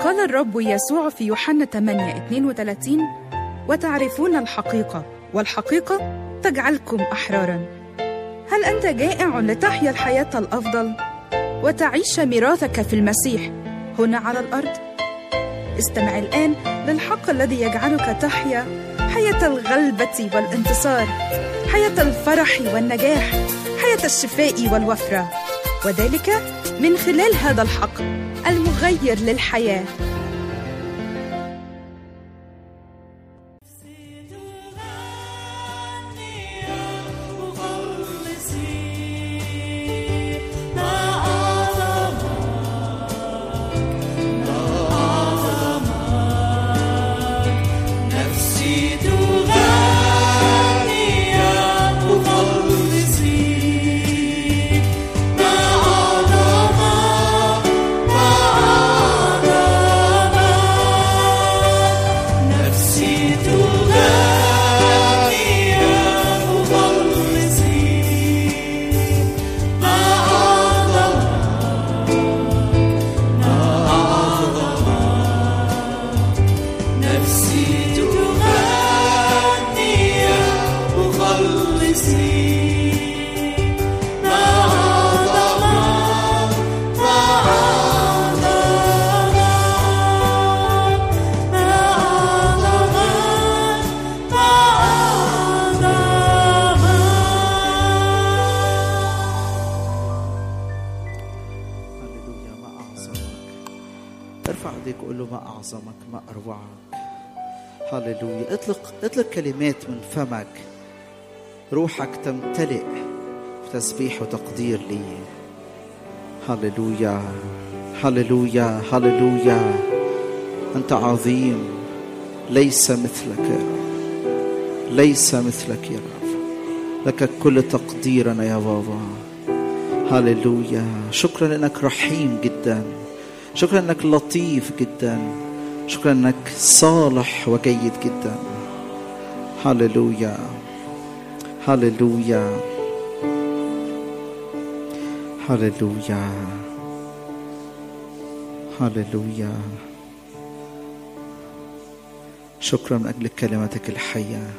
قال الرب يسوع في يوحنا 8 32 وتعرفون الحقيقة والحقيقة تجعلكم أحرارا هل أنت جائع لتحيا الحياة الأفضل وتعيش ميراثك في المسيح هنا على الأرض؟ استمع الآن للحق الذي يجعلك تحيا حياة الغلبة والانتصار حياة الفرح والنجاح حياة الشفاء والوفرة وذلك من خلال هذا الحق المغير للحياه هللويا اطلق اطلق كلمات من فمك روحك تمتلئ بتسبيح وتقدير لي هللويا هللويا هللويا انت عظيم ليس مثلك يا رب ليس مثلك يا رب لك كل تقديرنا يا بابا هللويا شكرا انك رحيم جدا شكرا انك لطيف جدا شكرا انك صالح وجيد جدا هللويا هللويا هللويا هللويا شكرا من اجل كلمتك الحيه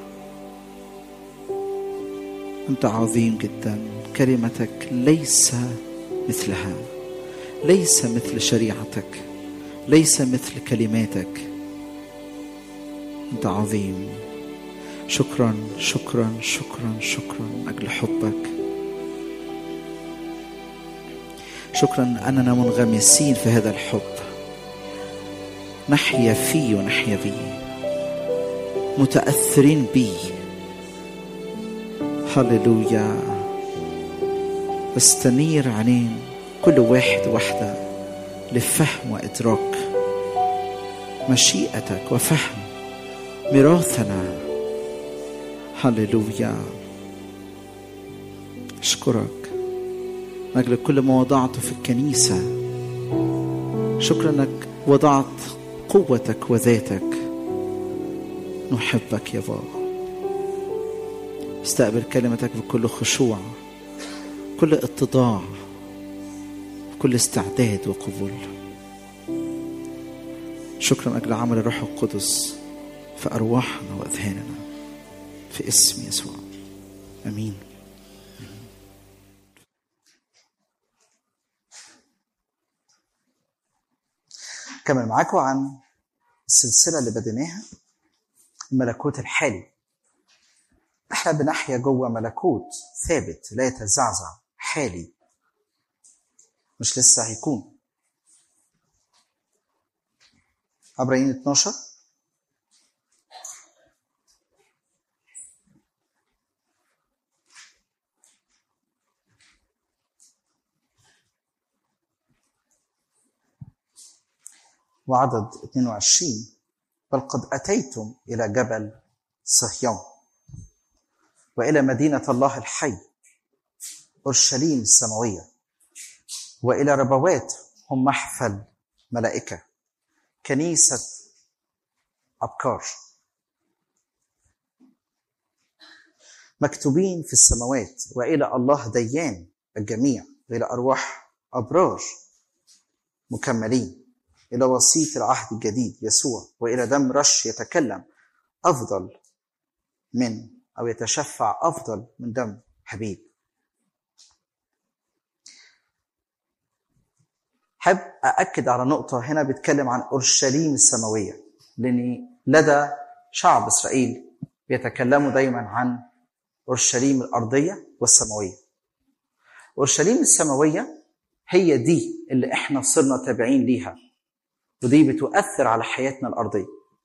انت عظيم جدا كلمتك ليس مثلها ليس مثل شريعتك ليس مثل كلماتك انت عظيم شكرا شكرا شكرا شكرا من اجل حبك شكرا اننا منغمسين في هذا الحب نحيا فيه ونحيا به متاثرين به هللويا استنير عينين كل واحد وحده لفهم وادراك مشيئتك وفهم ميراثنا هللويا اشكرك من اجل كل ما وضعته في الكنيسه شكرا انك وضعت قوتك وذاتك نحبك يا بابا استقبل كلمتك بكل خشوع كل اتضاع كل استعداد وقبول شكرا من اجل عمل الروح القدس في ارواحنا واذهاننا في اسم يسوع امين كمل معاكم عن السلسله اللي بديناها الملكوت الحالي احنا بنحيا جوه ملكوت ثابت لا يتزعزع حالي مش لسه هيكون عبرين 12 وعدد 22 بل قد أتيتم إلى جبل صهيون وإلى مدينة الله الحي أورشليم السماوية وإلى ربوات هم محفل ملائكة كنيسة أبكار مكتوبين في السماوات وإلى الله ديان الجميع وإلى أرواح أبرار مكملين إلى وسيط العهد الجديد يسوع وإلى دم رش يتكلم أفضل من أو يتشفع أفضل من دم حبيب حب أأكد على نقطة هنا بيتكلم عن أورشليم السماوية لأن لدى شعب إسرائيل بيتكلموا دايما عن أورشليم الأرضية والسماوية أورشليم السماوية هي دي اللي احنا صرنا تابعين ليها ودي بتؤثر على حياتنا الأرضية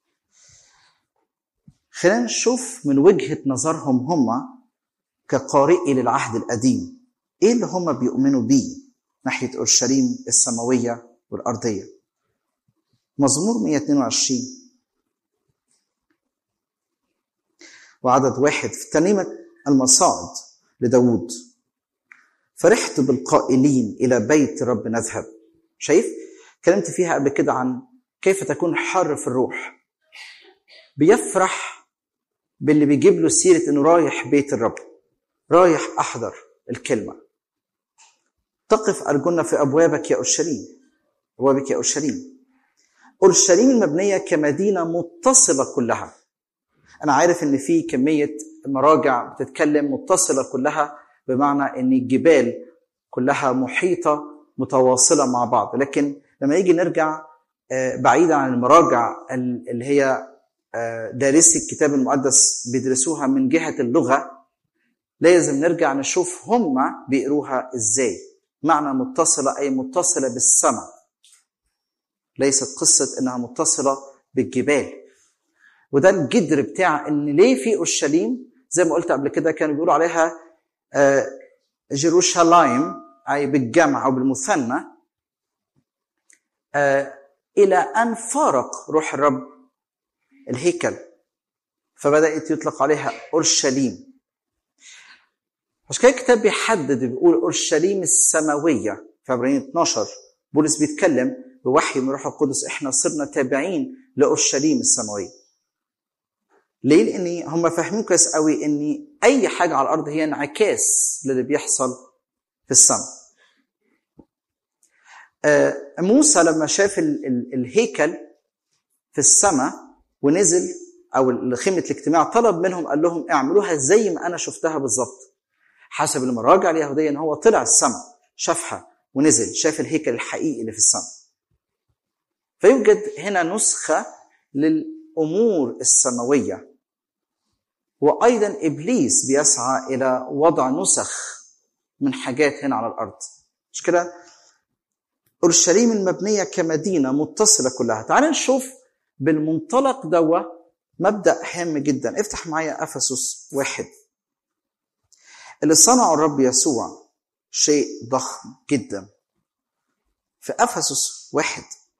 خلينا نشوف من وجهة نظرهم هم كقارئي للعهد القديم ايه اللي هم بيؤمنوا بيه ناحية أورشليم السماوية والأرضية مزمور 122 وعدد واحد في ترنيمة المصاعد لداود فرحت بالقائلين إلى بيت رب نذهب شايف؟ اتكلمت فيها قبل كده عن كيف تكون حر في الروح بيفرح باللي بيجيب له سيرة انه رايح بيت الرب رايح احضر الكلمة تقف أرجلنا في أبوابك يا أورشليم أبوابك يا أورشليم أورشليم المبنية كمدينة متصلة كلها أنا عارف إن في كمية مراجع بتتكلم متصلة كلها بمعنى إن الجبال كلها محيطة متواصلة مع بعض لكن لما يجي نرجع بعيدا عن المراجع اللي هي دارسي الكتاب المقدس بيدرسوها من جهة اللغة لازم نرجع نشوف هم بيقروها ازاي معنى متصلة أي متصلة بالسماء ليست قصة إنها متصلة بالجبال وده الجدر بتاع إن ليه في أورشليم زي ما قلت قبل كده كانوا بيقولوا عليها جيروشالايم أي بالجمع أو بالمثنى إلى أن فارق روح الرب الهيكل فبدأت يطلق عليها أورشليم عشان كده الكتاب بيحدد بيقول اورشليم السماويه في عبرانيين 12 بولس بيتكلم بوحي من روح القدس احنا صرنا تابعين لاورشليم السماويه. ليه؟ لان هم فاهمين كويس قوي ان اي حاجه على الارض هي انعكاس للي بيحصل في السماء. موسى لما شاف ال ال الهيكل في السماء ونزل او خيمه الاجتماع طلب منهم قال لهم اعملوها زي ما انا شفتها بالظبط. حسب المراجع اليهوديه ان هو طلع السماء شافها ونزل شاف الهيكل الحقيقي اللي في السماء فيوجد هنا نسخه للامور السماويه وايضا ابليس بيسعى الى وضع نسخ من حاجات هنا على الارض مش كده اورشليم المبنيه كمدينه متصله كلها تعال نشوف بالمنطلق دوا مبدا هام جدا افتح معايا افسس واحد اللي صنعه الرب يسوع شيء ضخم جدا في افسس واحد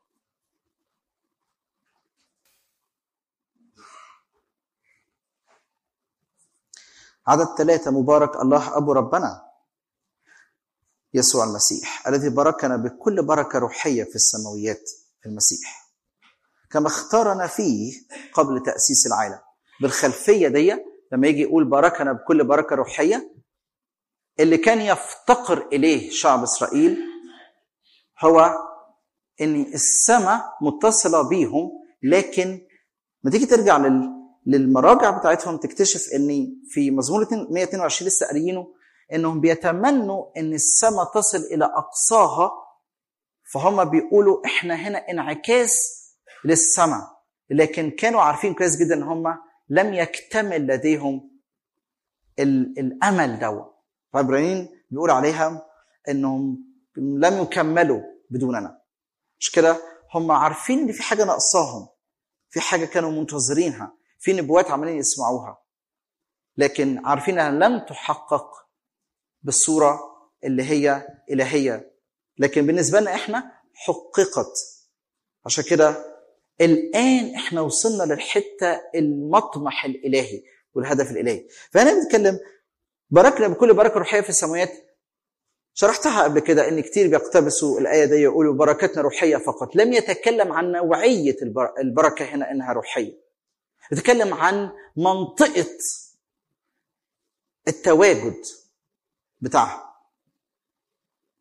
عدد ثلاثة مبارك الله أبو ربنا يسوع المسيح الذي باركنا بكل بركة روحية في السماويات في المسيح كما اختارنا فيه قبل تأسيس العالم بالخلفية دي لما يجي يقول باركنا بكل بركة روحية اللي كان يفتقر اليه شعب اسرائيل هو ان السماء متصله بيهم لكن ما تيجي ترجع لل... للمراجع بتاعتهم تكتشف ان في مزمور 122 لسه قاريينه انهم بيتمنوا ان السماء تصل الى اقصاها فهم بيقولوا احنا هنا انعكاس للسماء لكن كانوا عارفين كويس جدا ان هم لم يكتمل لديهم ال... الامل دوت فعبرانيين بيقول عليها انهم لم يكملوا بدوننا مش كده هم عارفين ان في حاجه ناقصاهم في حاجه كانوا منتظرينها في نبوات عمالين يسمعوها لكن عارفين انها لم تحقق بالصوره اللي هي الهيه لكن بالنسبه لنا احنا حققت عشان كده الان احنا وصلنا للحته المطمح الالهي والهدف الالهي فهنا بنتكلم باركنا بكل بركه روحيه في السماوات شرحتها قبل كده ان كتير بيقتبسوا الايه دي يقولوا بركتنا روحيه فقط لم يتكلم عن نوعيه البركه هنا انها روحيه يتكلم عن منطقه التواجد بتاعها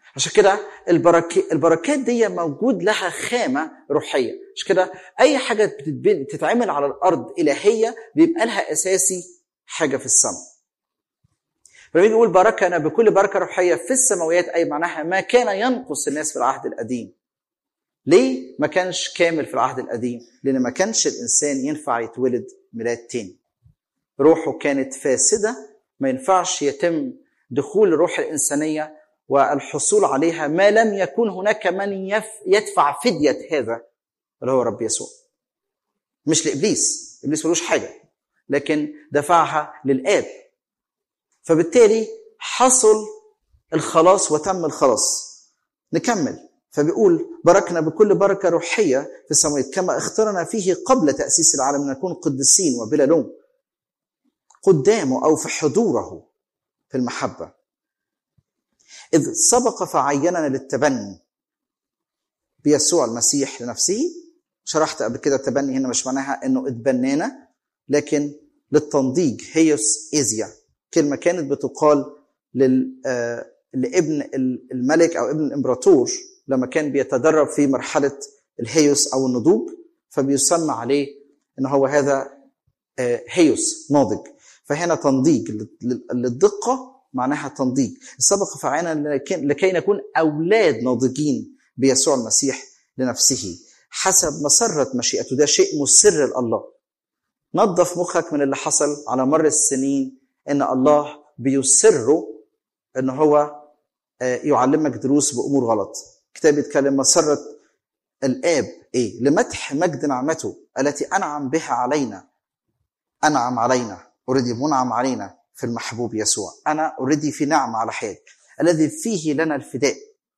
عشان كده البركات البركات دي موجود لها خامه روحيه عشان كده اي حاجه بتتبن- بتتعمل على الارض الهيه بيبقى لها اساسي حاجه في السماء فلما يجي يقول باركنا بكل بركه روحيه في السماويات اي معناها ما كان ينقص الناس في العهد القديم ليه ما كانش كامل في العهد القديم لان ما كانش الانسان ينفع يتولد ميلاد تاني روحه كانت فاسده ما ينفعش يتم دخول الروح الانسانيه والحصول عليها ما لم يكن هناك من يف يدفع فديه هذا اللي هو رب يسوع مش لابليس ابليس ملوش حاجه لكن دفعها للاب فبالتالي حصل الخلاص وتم الخلاص نكمل فبيقول باركنا بكل بركه روحيه في السماوات كما اختارنا فيه قبل تاسيس العالم نكون قديسين وبلا لوم قدامه او في حضوره في المحبه اذ سبق فعيننا للتبني بيسوع المسيح لنفسه شرحت قبل كده التبني هنا مش معناها انه اتبنانا لكن للتنضيج هيوس ايزيا كلمه كانت بتقال لل آه، لابن الملك او ابن الامبراطور لما كان بيتدرب في مرحله الهيوس او النضوج فبيسمى عليه ان هو هذا آه، هيوس ناضج فهنا تنضيج لل- للدقه معناها تنضيج سبق فعلنا لكي- لكي نكون اولاد ناضجين بيسوع المسيح لنفسه حسب مسره مشيئته ده شيء مسر لله نظف مخك من اللي حصل على مر السنين ان الله بيسره ان هو آه، يعلمك دروس بامور غلط كتاب يتكلم مسره الاب ايه لمدح مجد نعمته التي انعم بها علينا انعم علينا اوريدي منعم علينا في المحبوب يسوع انا اوريدي في نعمه على حياتي الذي فيه لنا الفداء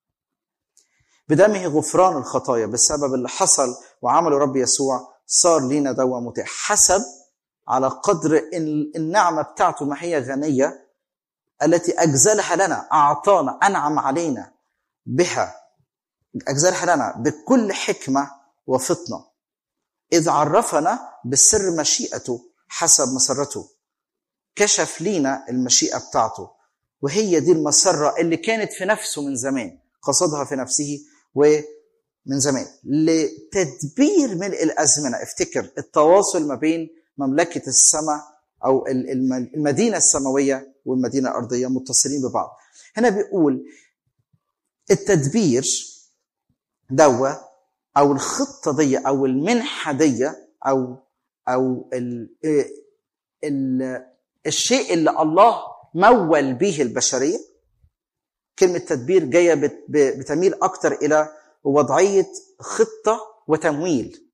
بدمه غفران الخطايا بسبب اللي حصل وعمله رب يسوع صار لينا دوا متاح حسب على قدر ال- النعمه بتاعته ما هي غنيه التي اجزلها لنا اعطانا انعم علينا بها اجزلها لنا بكل حكمه وفطنه اذ عرفنا بسر مشيئته حسب مسرته كشف لينا المشيئه بتاعته وهي دي المسره اللي كانت في نفسه من زمان قصدها في نفسه ومن زمان لتدبير ملء الازمنه افتكر التواصل ما بين مملكه السماء او ال- الم- المدينه السماويه والمدينه الارضيه متصلين ببعض هنا بيقول التدبير دوا او الخطه دي او المنحه دي او او ال ال الشيء اللي الله مول به البشريه كلمه تدبير جايه بت- ب- بتميل اكتر الى وضعيه خطه وتمويل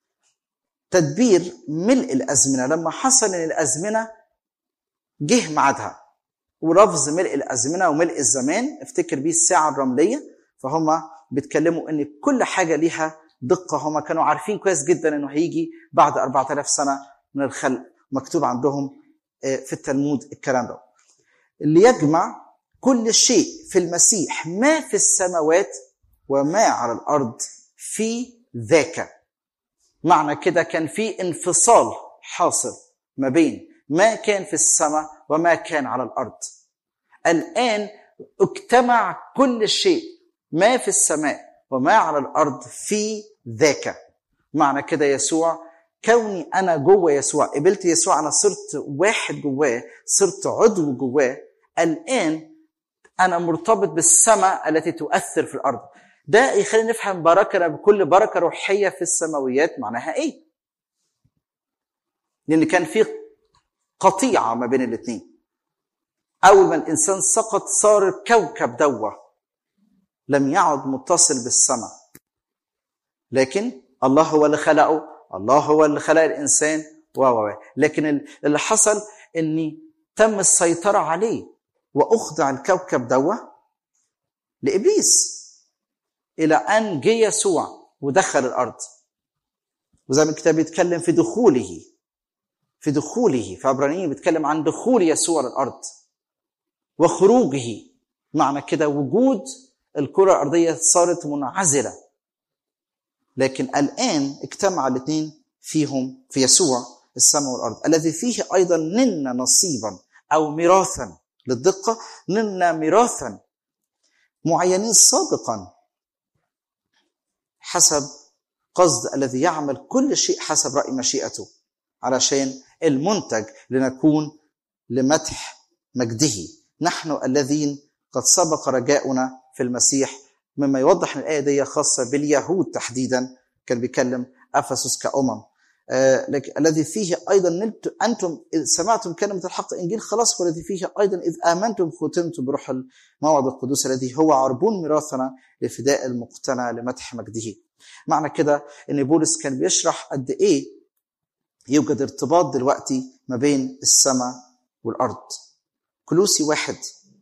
تدبير ملء الازمنه لما حصل ان الازمنه جه ميعادها ولفظ ملء الازمنه وملء الزمان افتكر بيه الساعه الرمليه فهم بيتكلموا ان كل حاجه ليها دقه هم كانوا عارفين كويس جدا انه هيجي بعد 4000 سنه من الخلق مكتوب عندهم آه، في التلمود الكلام ده اللي يجمع كل شيء في المسيح ما في السماوات وما على الارض في ذاك معنى كده كان في انفصال حاصل ما بين ما كان في السماء وما كان على الارض الان اجتمع كل شيء ما في السماء وما على الارض في ذاك معنى كده يسوع كوني انا جوه يسوع قبلت يسوع انا صرت واحد جواه صرت عضو جواه الان انا مرتبط بالسماء التي تؤثر في الارض ده يخلينا نفهم بركه بكل بركه روحيه في السماويات معناها ايه لان كان في قطيعه ما بين الاثنين اول ما الانسان سقط صار الكوكب دوه لم يعد متصل بالسماء لكن الله هو اللي خلقه الله هو اللي خلق الانسان و و و. لكن اللي حصل ان تم السيطره عليه واخضع الكوكب دوه لابليس الى ان جه يسوع ودخل الارض وزي ما الكتاب بيتكلم في دخوله في دخوله في عبرانيين بيتكلم عن دخول يسوع للارض وخروجه معنى كده وجود الكره الارضيه صارت منعزله لكن الان اجتمع الاثنين فيهم في يسوع السماء والارض الذي فيه ايضا نلنا نصيبا او ميراثا للدقه نلنا ميراثا معينين سابقا حسب قصد الذي يعمل كل شيء حسب رأي مشيئته علشان المنتج لنكون لمدح مجده نحن الذين قد سبق رجاؤنا في المسيح مما يوضح ان الايه دي خاصه باليهود تحديدا كان بيكلم افسس كامم آه الذي فيه ايضا نلت انتم اذ سمعتم كلمه الحق انجيل خلاص والذي فيه ايضا اذ امنتم ختمتم بروح الموعد القدوس الذي هو عربون ميراثنا لفداء المقتنع لمدح مجده. معنى كده ان بولس كان بيشرح قد ايه يوجد ارتباط دلوقتي ما بين السماء والارض. كلوسي واحد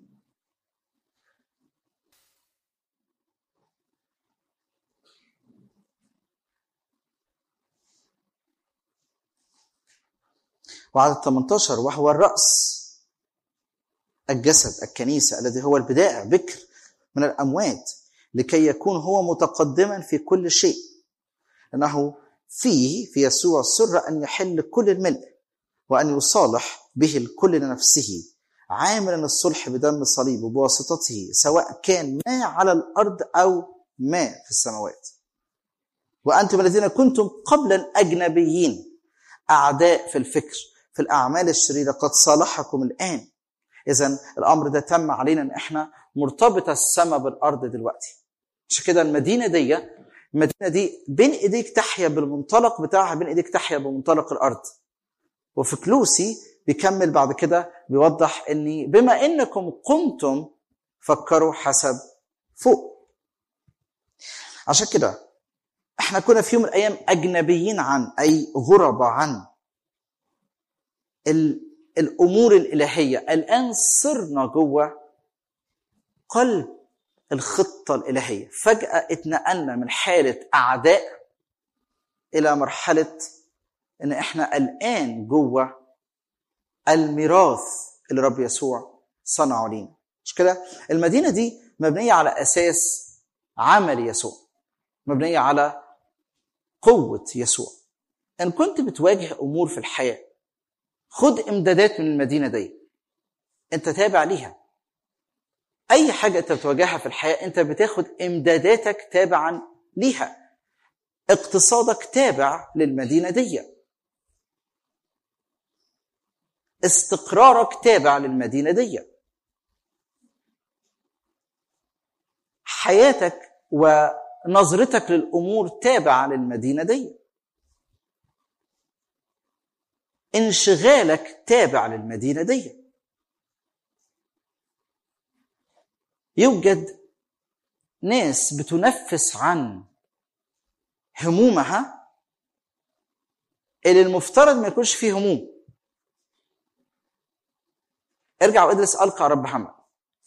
وعدد 18 وهو الرأس الجسد الكنيسة الذي هو البدائع بكر من الأموات لكي يكون هو متقدما في كل شيء لأنه فيه في يسوع سر أن يحل كل الملء وأن يصالح به الكل لنفسه عاملا الصلح بدم صليبه بواسطته سواء كان ما على الأرض أو ما في السماوات وأنتم الذين كنتم قبلا أجنبيين أعداء في الفكر في الأعمال الشريرة قد صالحكم الآن إذا الأمر ده تم علينا إن إحنا مرتبطة السماء بالأرض دلوقتي عشان كده المدينة دي المدينة دي بين إيديك تحيا بالمنطلق بتاعها بين إيديك تحيا بمنطلق الأرض وفي كلوسي بيكمل بعد كده بيوضح إن بما إنكم قمتم فكروا حسب فوق عشان كده احنا كنا في يوم من الايام اجنبيين عن اي غرباء عن الامور الالهيه الان صرنا جوه قلب الخطه الالهيه فجاه اتنقلنا من حاله اعداء الى مرحله ان احنا الان جوه الميراث اللي رب يسوع صنعه لينا مش كده المدينه دي مبنيه على اساس عمل يسوع مبنيه على قوه يسوع ان كنت بتواجه امور في الحياه خد امدادات من المدينه دي انت تابع ليها اي حاجه انت بتواجهها في الحياه انت بتاخد امداداتك تابعا ليها اقتصادك تابع للمدينه دي استقرارك تابع للمدينه دي حياتك ونظرتك للامور تابعه للمدينه دي انشغالك تابع للمدينه دي يوجد ناس بتنفس عن همومها اللي المفترض ما يكونش فيه هموم ارجع وادرس القى رب محمد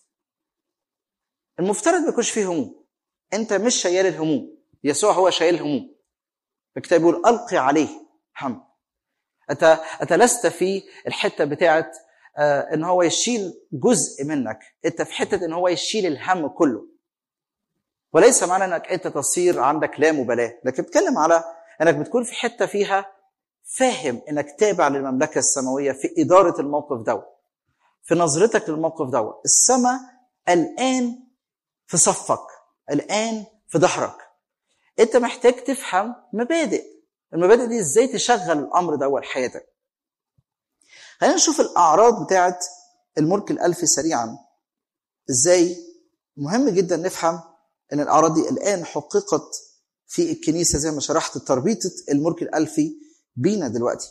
المفترض ما يكونش فيه هموم انت مش شايل الهموم يسوع هو شايل الهموم الكتاب بيقول القي عليه هم انت انت لست في الحته بتاعت آه ان هو يشيل جزء منك انت في حته ان هو يشيل الهم كله وليس معنى انك انت تصير عندك لا مبالاه لكن بتكلم على انك بتكون في حته فيها فاهم انك تابع للمملكه السماويه في اداره الموقف دوت في نظرتك للموقف دوت السماء الان في صفك الان في ظهرك انت محتاج تفهم مبادئ المبادئ دي ازاي تشغل الامر ده اول حياتك خلينا نشوف الاعراض بتاعت الملك الالفي سريعا ازاي مهم جدا نفهم ان الاعراض دي الان حققت في الكنيسه زي ما شرحت تربيطه الملك الالفي بينا دلوقتي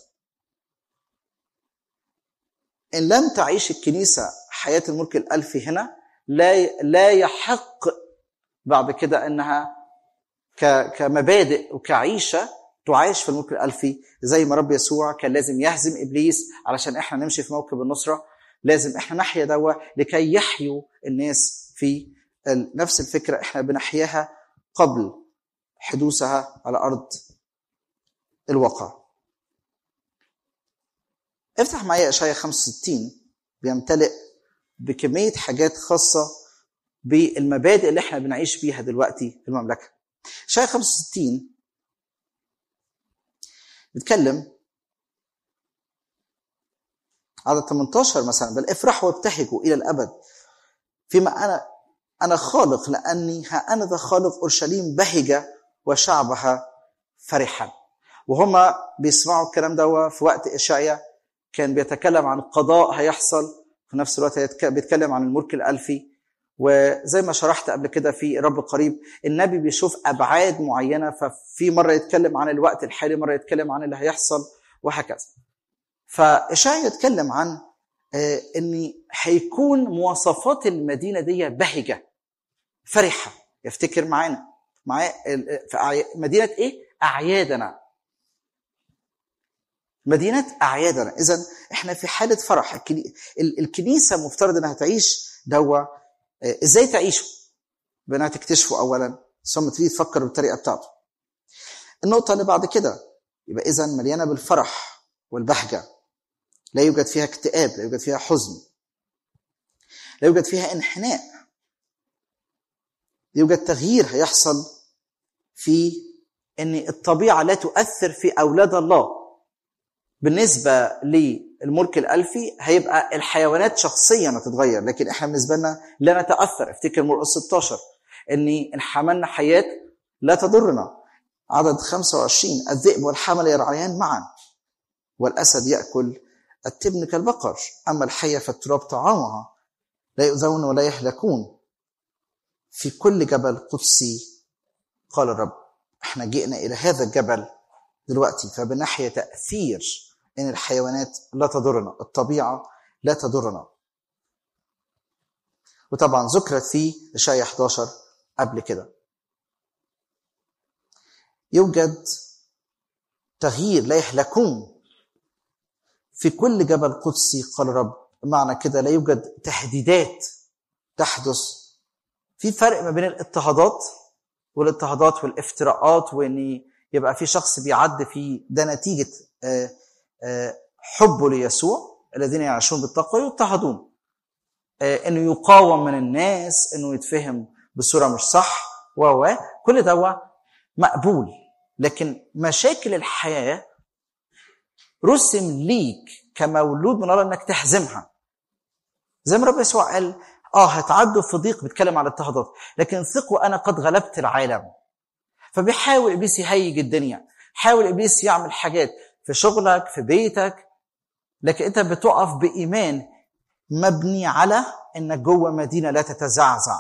ان لم تعيش الكنيسه حياه الملك الالفي هنا لا لا يحق بعد كده انها كمبادئ وكعيشه تعايش في الملك الالفي زي ما رب يسوع كان لازم يهزم ابليس علشان احنا نمشي في موكب النصره لازم احنا نحيا دوا لكي يحيوا الناس في نفس الفكره احنا بنحياها قبل حدوثها على ارض الواقع. افتح معايا اشعياء 65 بيمتلئ بكميه حاجات خاصه بالمبادئ اللي احنا بنعيش بيها دلوقتي في المملكه. اشعياء 65 بيتكلم عدد 18 مثلا بل افرحوا وابتهجوا الى الابد فيما انا انا خالق لاني ها انا ذا خالق اورشليم بهجه وشعبها فرحا وهما بيسمعوا الكلام ده في وقت اشعيا كان بيتكلم عن قضاء هيحصل في نفس الوقت بيتكلم عن الملك الالفي وزي ما شرحت قبل كده في رب قريب النبي بيشوف ابعاد معينه ففي مره يتكلم عن الوقت الحالي مره يتكلم عن اللي هيحصل وهكذا فاشعيا يتكلم عن ان هيكون مواصفات المدينه دي بهجه فرحه يفتكر معانا معايا في مدينه ايه اعيادنا مدينه اعيادنا اذا احنا في حاله فرح الكنيسه مفترض انها تعيش دوا ازاي تعيشوا بانها تكتشفوا اولا ثم تبتدي تفكر بالطريقه بتاعته النقطه اللي بعد كده يبقى اذا مليانه بالفرح والبهجه لا يوجد فيها اكتئاب لا يوجد فيها حزن لا يوجد فيها انحناء يوجد تغيير هيحصل في ان الطبيعه لا تؤثر في اولاد الله بالنسبه للملك الالفي هيبقى الحيوانات شخصيا هتتغير لكن احنا بالنسبه لنا لا نتاثر افتكر مرقس 16 ان ان حملنا حياه لا تضرنا عدد 25 الذئب والحمل يرعيان معا والاسد ياكل التبن كالبقر اما الحيه فالتراب طعامها لا يؤذون ولا يهلكون في كل جبل قدسي قال الرب احنا جئنا الى هذا الجبل دلوقتي فبناحيه تاثير ان الحيوانات لا تضرنا الطبيعه لا تضرنا وطبعا ذكرت في اشعياء 11 قبل كده يوجد تغيير لا يهلكون في كل جبل قدسي قال الرب معنى كده لا يوجد تهديدات تحدث في فرق ما بين الاضطهادات والاضطهادات والافتراءات وان يبقى في شخص بيعد في ده نتيجه حبه ليسوع الذين يعيشون بالتقوى يضطهدون انه يقاوم من الناس انه يتفهم بصوره مش صح و كل ده مقبول لكن مشاكل الحياه رسم ليك كمولود من الله انك تهزمها زي ما رب يسوع قال اه هتعدوا في ضيق بيتكلم على الاضطهادات لكن ثقوا انا قد غلبت العالم فبيحاول ابليس يهيج الدنيا حاول ابليس يعمل حاجات في شغلك في بيتك لكن انت بتقف بايمان مبني على انك جوه مدينه لا تتزعزع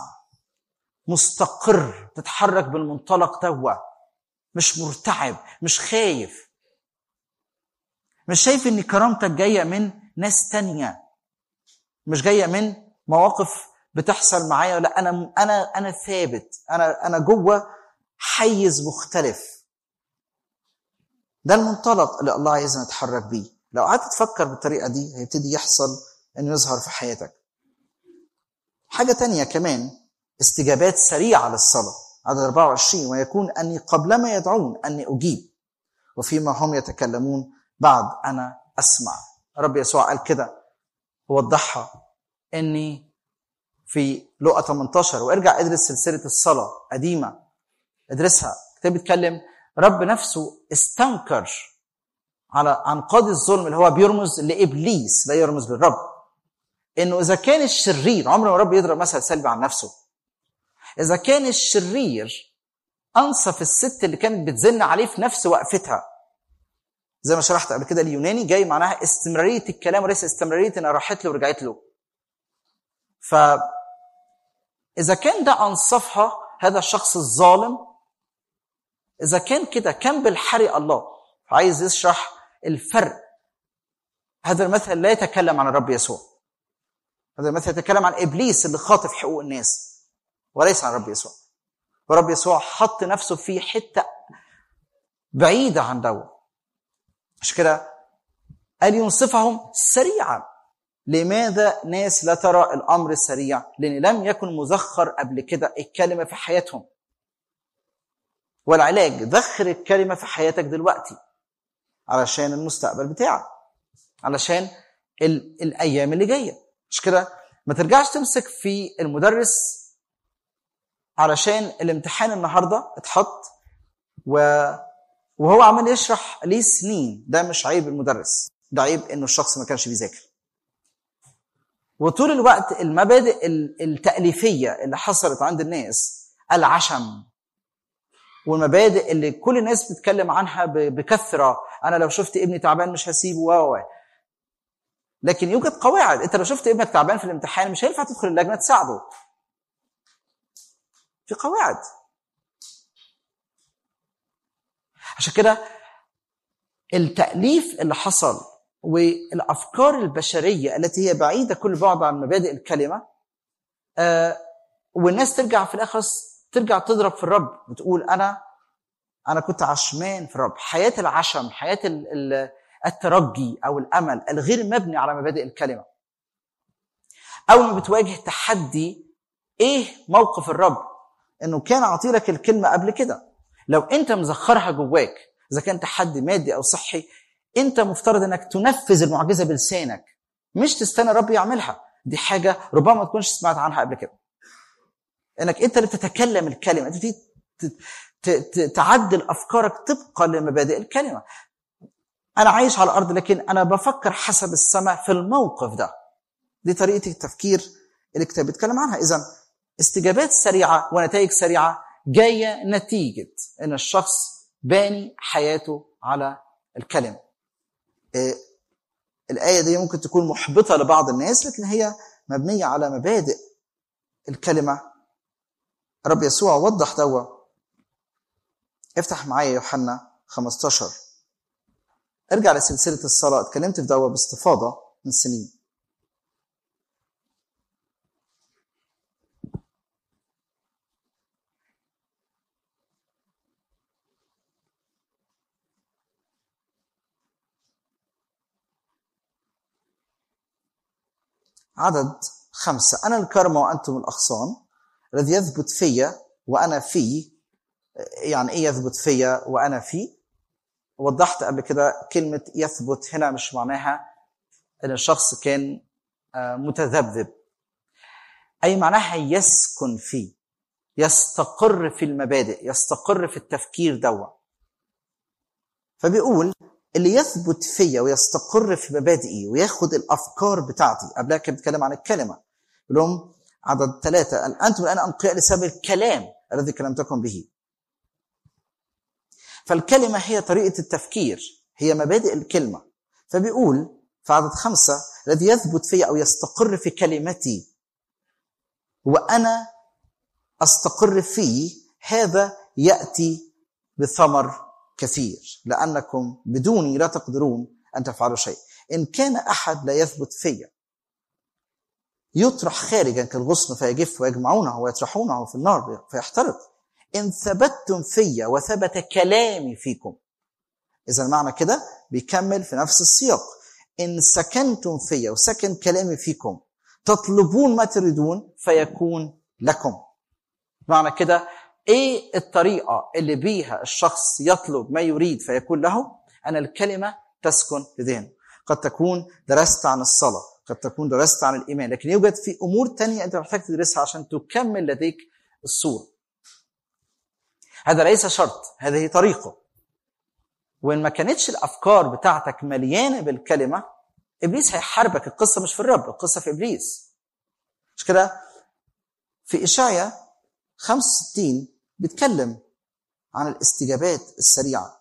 مستقر تتحرك بالمنطلق توا مش مرتعب مش خايف مش شايف ان كرامتك جايه من ناس تانية مش جايه من مواقف بتحصل معايا لا انا انا انا ثابت انا انا جوه حيز مختلف ده المنطلق اللي الله عايزنا نتحرك بيه لو قعدت تفكر بالطريقه دي هيبتدي يحصل انه يظهر في حياتك حاجه تانية كمان استجابات سريعه للصلاه عدد 24 ويكون اني قبلما يدعون اني اجيب وفيما هم يتكلمون بعد انا اسمع رب يسوع قال كده ووضحها اني في لقا 18 وارجع ادرس سلسله الصلاه قديمه ادرسها كتاب بيتكلم رب نفسه استنكر على عن قاضي الظلم اللي هو بيرمز لابليس لا يرمز للرب انه اذا كان الشرير عمر ما الرب يضرب مثل سلبي عن نفسه اذا كان الشرير انصف الست اللي كانت بتزن عليه في نفس وقفتها زي ما شرحت قبل كده اليوناني جاي معناها استمراريه الكلام وليس استمراريه انها راحت له ورجعت له ف اذا كان ده انصفها هذا الشخص الظالم اذا كان كده كان بالحري الله عايز يشرح الفرق هذا المثل لا يتكلم عن الرب يسوع هذا المثل يتكلم عن ابليس اللي خاطف حقوق الناس وليس عن الرب يسوع ورب يسوع حط نفسه في حته بعيده عن دو مش كده قال ينصفهم سريعا لماذا ناس لا ترى الامر السريع لان لم يكن مذخر قبل كده الكلمه في حياتهم والعلاج ذخر الكلمه في حياتك دلوقتي علشان المستقبل بتاعك علشان ال- الايام اللي جايه مش كده ما ترجعش تمسك في المدرس علشان الامتحان النهارده اتحط و... وهو عمال يشرح ليه سنين ده مش عيب المدرس ده عيب انه الشخص ما كانش بيذاكر وطول الوقت المبادئ التأليفية اللي حصلت عند الناس العشم والمبادئ اللي كل الناس بتتكلم عنها بكثرة أنا لو شفت ابني تعبان مش هسيبه و لكن يوجد قواعد انت لو شفت ابنك تعبان في الامتحان مش هينفع تدخل اللجنه تساعده في قواعد عشان كده التأليف اللي حصل والأفكار البشرية التي هي بعيدة كل بعد عن مبادئ الكلمة آه والناس ترجع في الآخر ترجع تضرب في الرب وتقول أنا أنا كنت عشمان في الرب حياة العشم حياة الترجي أو الأمل الغير مبني على مبادئ الكلمة أول ما بتواجه تحدي إيه موقف الرب إنه كان عطيلك الكلمة قبل كده لو أنت مزخرها جواك إذا كان تحدي مادي أو صحي أنت مفترض إنك تنفذ المعجزة بلسانك مش تستنى الرب يعملها دي حاجة ربما ما تكونش سمعت عنها قبل كده انك انت اللي بتتكلم الكلمه انت تعدل افكارك طبقا لمبادئ الكلمه انا عايش على الارض لكن انا بفكر حسب السماء في الموقف ده دي طريقه التفكير اللي الكتاب بيتكلم عنها اذا استجابات سريعه ونتائج سريعه جايه نتيجه ان الشخص باني حياته على الكلمه إيه الايه دي ممكن تكون محبطه لبعض الناس لكن هي مبنيه على مبادئ الكلمه رب يسوع وضح دوا افتح معايا يوحنا 15 ارجع لسلسلة الصلاة اتكلمت في دوا باستفاضة من سنين عدد خمسة أنا الكرمة وأنتم الأغصان الذي يثبت فيا وأنا فيه يعني إيه يثبت فيا وأنا فيه وضحت قبل كده كلمة يثبت هنا مش معناها أن الشخص كان متذبذب أي معناها يسكن فيه يستقر في المبادئ يستقر في التفكير دوا فبيقول اللي يثبت فيا ويستقر في مبادئي وياخد الافكار بتاعتي قبلها كان بيتكلم عن الكلمه يقول لهم عدد ثلاثه انتم الان انقياء لسبب الكلام الذي كلمتكم به فالكلمه هي طريقه التفكير هي مبادئ الكلمه فبيقول في عدد خمسه الذي يثبت فيا او يستقر في كلمتي وانا استقر فيه هذا ياتي بثمر كثير لأنكم بدوني لا تقدرون أن تفعلوا شيء إن كان أحد لا يثبت فيا يطرح خارجا كالغصن فيجف ويجمعونه ويطرحونه في النار فيحترق إن ثبتتم فيا وثبت كلامي فيكم إذا معنى كده بيكمل في نفس السياق إن سكنتم فيا وسكن كلامي فيكم تطلبون ما تريدون فيكون لكم معنى كده ايه الطريقه اللي بيها الشخص يطلب ما يريد فيكون له ان الكلمه تسكن في ذهنه قد تكون درست عن الصلاه قد تكون درست عن الايمان لكن يوجد في امور تانية انت محتاج تدرسها عشان تكمل لديك الصوره هذا ليس شرط هذه طريقه وان ما كانتش الافكار بتاعتك مليانه بالكلمه ابليس هيحاربك القصه مش في الرب القصه في ابليس مش كده في اشعيا 65 بيتكلم عن الاستجابات السريعة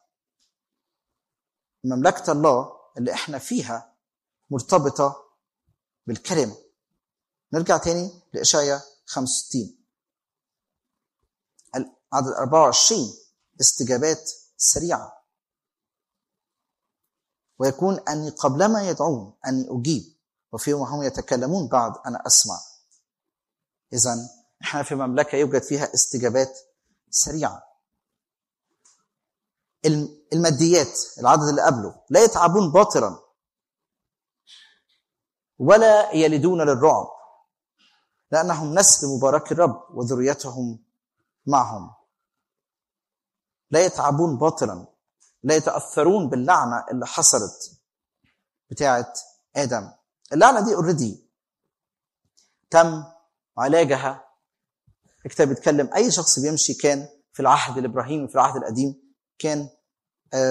مملكة الله اللي احنا فيها مرتبطة بالكلمة نرجع تاني لإشعيا 65 عدد 24 استجابات سريعة ويكون أني قبلما يدعون أني أجيب وفيما هم يتكلمون بعد أنا أسمع إذا احنا في مملكة يوجد فيها استجابات سريعة الماديات العدد اللي قبله لا يتعبون باطلا ولا يلدون للرعب لأنهم نسل مبارك الرب وذريتهم معهم لا يتعبون باطلا لا يتأثرون باللعنة اللي حصلت بتاعة آدم اللعنة دي اوريدي تم علاجها الكتاب بيتكلم اي شخص بيمشي كان في العهد الابراهيمي في العهد القديم كان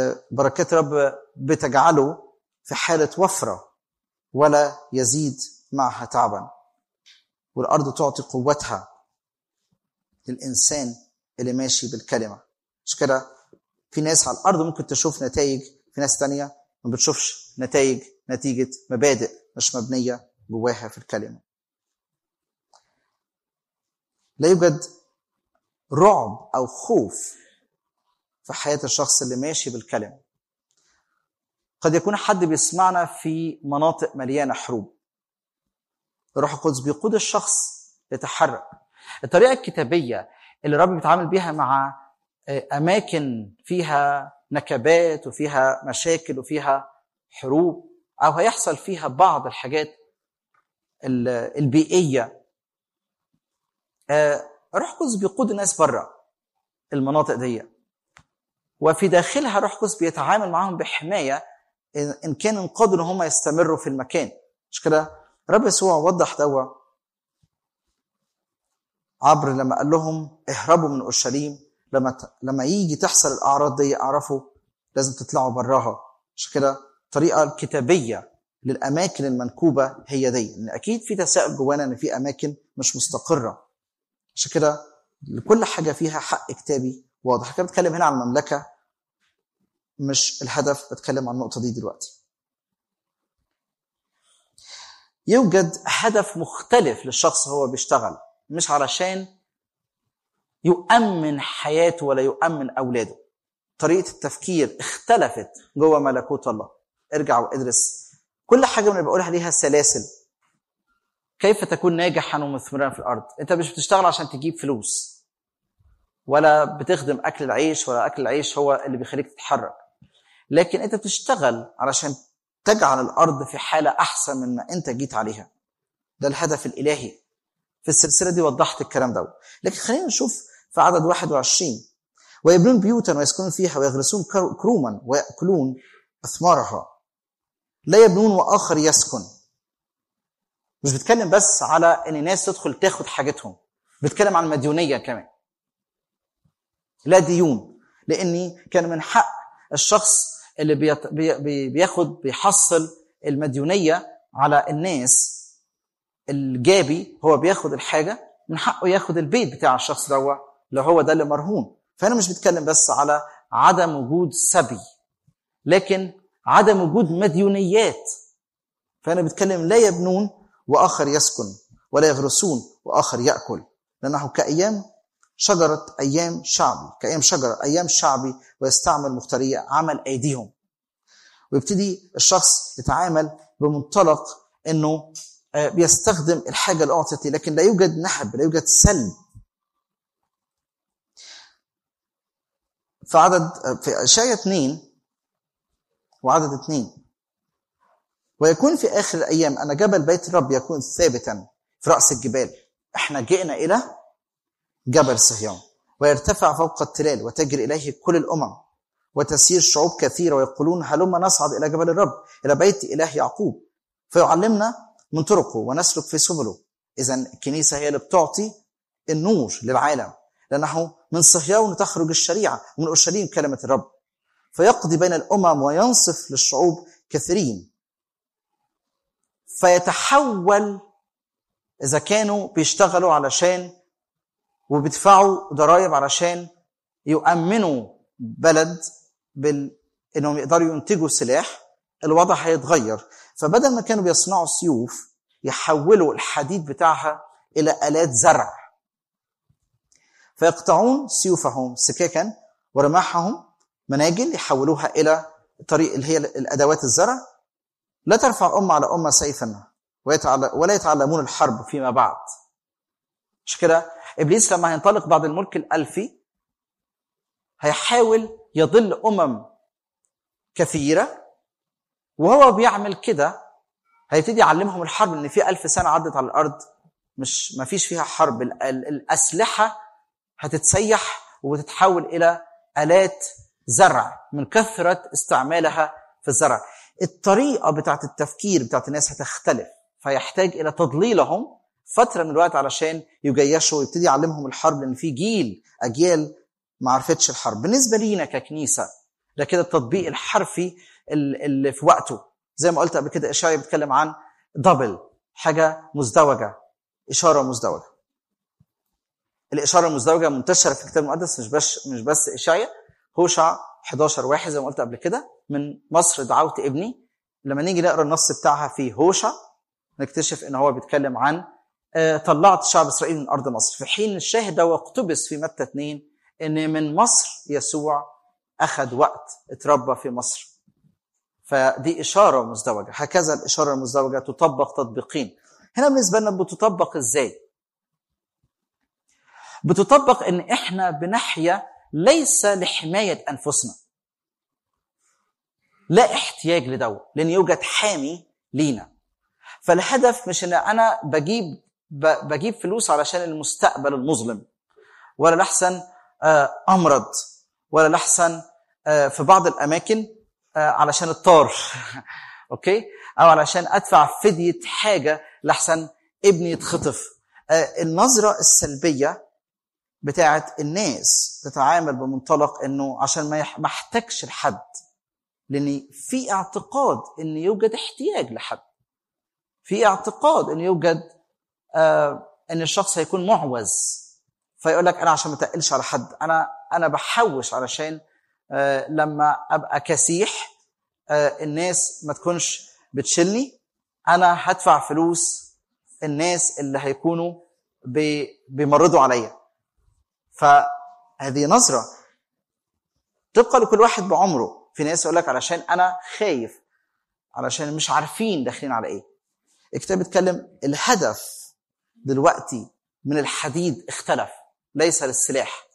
بركات رب بتجعله في حاله وفره ولا يزيد معها تعبا والارض تعطي قوتها للانسان اللي ماشي بالكلمه مش كده في ناس على الارض ممكن تشوف نتائج في ناس تانية ما بتشوفش نتائج نتيجه مبادئ مش مبنيه جواها في الكلمه لا يوجد رعب او خوف في حياه الشخص اللي ماشي بالكلمه قد يكون حد بيسمعنا في مناطق مليانه حروب الروح القدس بيقود الشخص يتحرك الطريقه الكتابيه اللي الرب بيتعامل بيها مع اماكن فيها نكبات وفيها مشاكل وفيها حروب او هيحصل فيها بعض الحاجات البيئيه روح القدس بيقود الناس بره المناطق دي وفي داخلها روح القدس بيتعامل معاهم بحمايه ان كان انقادوا ان هم يستمروا في المكان مش كده رب يسوع وضح دوا عبر لما قال لهم اهربوا من اورشليم لما لما يجي تحصل الاعراض دي اعرفوا لازم تطلعوا براها عشان كده الطريقه الكتابيه للاماكن المنكوبه هي دي ان اكيد في تساؤل جوانا ان في اماكن مش مستقره عشان كده لكل حاجه فيها حق كتابي واضح كده بتكلم هنا عن المملكه مش الهدف بتكلم عن النقطه دي دلوقتي يوجد هدف مختلف للشخص هو بيشتغل مش علشان يؤمن حياته ولا يؤمن اولاده طريقه التفكير اختلفت جوه ملكوت الله ارجع وادرس كل حاجه من اللي بقولها ليها سلاسل كيف تكون ناجحا ومثمرا في الارض انت مش بتشتغل عشان تجيب فلوس ولا بتخدم اكل العيش ولا اكل العيش هو اللي بيخليك تتحرك لكن انت بتشتغل علشان تجعل الارض في حاله احسن من ما انت جيت عليها ده الهدف الالهي في السلسله دي وضحت الكلام ده لكن خلينا نشوف في عدد 21 ويبنون بيوتا ويسكنون فيها ويغرسون كروما ويأكلون أثمارها لا يبنون وآخر يسكن مش بتكلم بس على ان ناس تدخل تاخد حاجتهم بتكلم عن المديونيه كمان لا ديون لاني كان من حق الشخص اللي بيت... بي... بياخد بيحصل المديونيه على الناس الجابي هو بياخد الحاجه من حقه ياخد البيت بتاع الشخص ده لو هو ده اللي مرهون فانا مش بتكلم بس على عدم وجود سبي لكن عدم وجود مديونيات فانا بتكلم لا يبنون واخر يسكن ولا يغرسون واخر ياكل لانه كايام شجره ايام شعبي كايام شجره ايام شعبي ويستعمل مختاريه عمل ايديهم ويبتدي الشخص يتعامل بمنطلق انه بيستخدم الحاجه اللي اعطت لكن لا يوجد نهب لا يوجد سلب في عدد في اشعياء 2 وعدد 2 ويكون في اخر الايام ان جبل بيت الرب يكون ثابتا في راس الجبال احنا جئنا الى جبل صهيون ويرتفع فوق التلال وتجري اليه كل الامم وتسير شعوب كثيره ويقولون هلما نصعد الى جبل الرب الى بيت اله يعقوب فيعلمنا من طرقه ونسلك في سبله اذا الكنيسه هي اللي بتعطي النور للعالم لانه من صهيون تخرج الشريعه ومن اورشليم كلمه الرب فيقضي بين الامم وينصف للشعوب كثيرين فيتحول اذا كانوا بيشتغلوا علشان وبيدفعوا ضرائب علشان يؤمنوا بلد بال انهم يقدروا ينتجوا سلاح الوضع هيتغير فبدل ما كانوا بيصنعوا سيوف يحولوا الحديد بتاعها الى الات زرع فيقطعون سيوفهم سكاكا ورماحهم مناجل يحولوها الى طريق اللي هي الادوات الزرع لا ترفع امه على امه سيفا ولا يتعلمون الحرب فيما بعد مش كده ابليس لما هينطلق بعد الملك الالفي هيحاول يضل امم كثيره وهو بيعمل كده هيبتدي يعلمهم الحرب ان في ألف سنه عدت على الارض مش ما فيش فيها حرب الاسلحه هتتسيح وتتحول الى الات زرع من كثره استعمالها في الزرع الطريقه بتاعت التفكير بتاعت الناس هتختلف فيحتاج الى تضليلهم فتره من الوقت علشان يجيشوا ويبتدي يعلمهم الحرب لان في جيل اجيال ما عرفتش الحرب بالنسبه لينا ككنيسه ده كده التطبيق الحرفي اللي في وقته زي ما قلت قبل كده اشعيا بيتكلم عن دبل حاجه مزدوجه اشاره مزدوجه الاشاره المزدوجه منتشره في الكتاب المقدس مش بس مش بس اشعيا هوشع 11 واحد زي ما قلت قبل كده من مصر دعوت ابني لما نيجي نقرا النص بتاعها في هوشع نكتشف ان هو بيتكلم عن آه، طلعت شعب اسرائيل من ارض مصر في حين الشاهد ده واقتبس في متى 2 ان من مصر يسوع اخذ وقت اتربى في مصر فدي اشاره مزدوجه هكذا الاشاره المزدوجه تطبق تطبيقين هنا بالنسبه لنا بتطبق ازاي بتطبق ان احنا بنحيا ليس لحمايه انفسنا لا احتياج لدو لان يوجد حامي لينا فالهدف مش ان انا بجيب ب- بجيب فلوس علشان المستقبل المظلم ولا لحسن آه، امرض ولا لحسن آه، في بعض الاماكن آه، علشان الطار اوكي او علشان ادفع فديه حاجه لحسن ابني يتخطف آه، النظره السلبيه بتاعت الناس تتعامل بمنطلق انه عشان ما يح- ما احتاجش لحد لان في اعتقاد ان يوجد احتياج لحد في اعتقاد ان يوجد آه ان الشخص هيكون معوز فيقول لك انا عشان ما تقلش على حد انا انا بحوش علشان آه لما ابقى كسيح آه الناس ما تكونش بتشيلني انا هدفع فلوس الناس اللي هيكونوا بي- بيمرضوا عليا فهذه نظره طبقا لكل واحد بعمره في ناس يقول لك علشان انا خايف علشان مش عارفين داخلين على ايه الكتاب بيتكلم الهدف دلوقتي من الحديد اختلف ليس للسلاح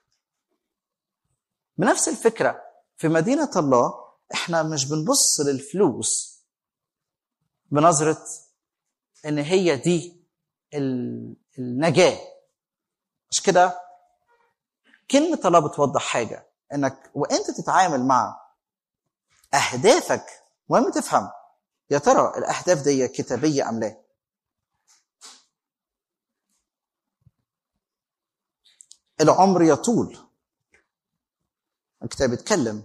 بنفس الفكرة في مدينة الله احنا مش بنبص للفلوس بنظرة ان هي دي ال- النجاة مش كده كلمة الله بتوضح حاجة انك وانت تتعامل مع اهدافك مهم تفهم يا ترى الاهداف دي كتابيه ام لا العمر يطول الكتاب يتكلم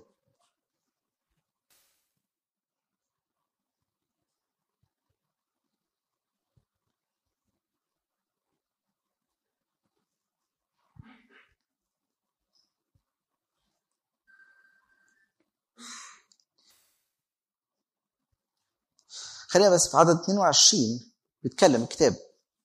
خلينا بس في عدد 22 بيتكلم الكتاب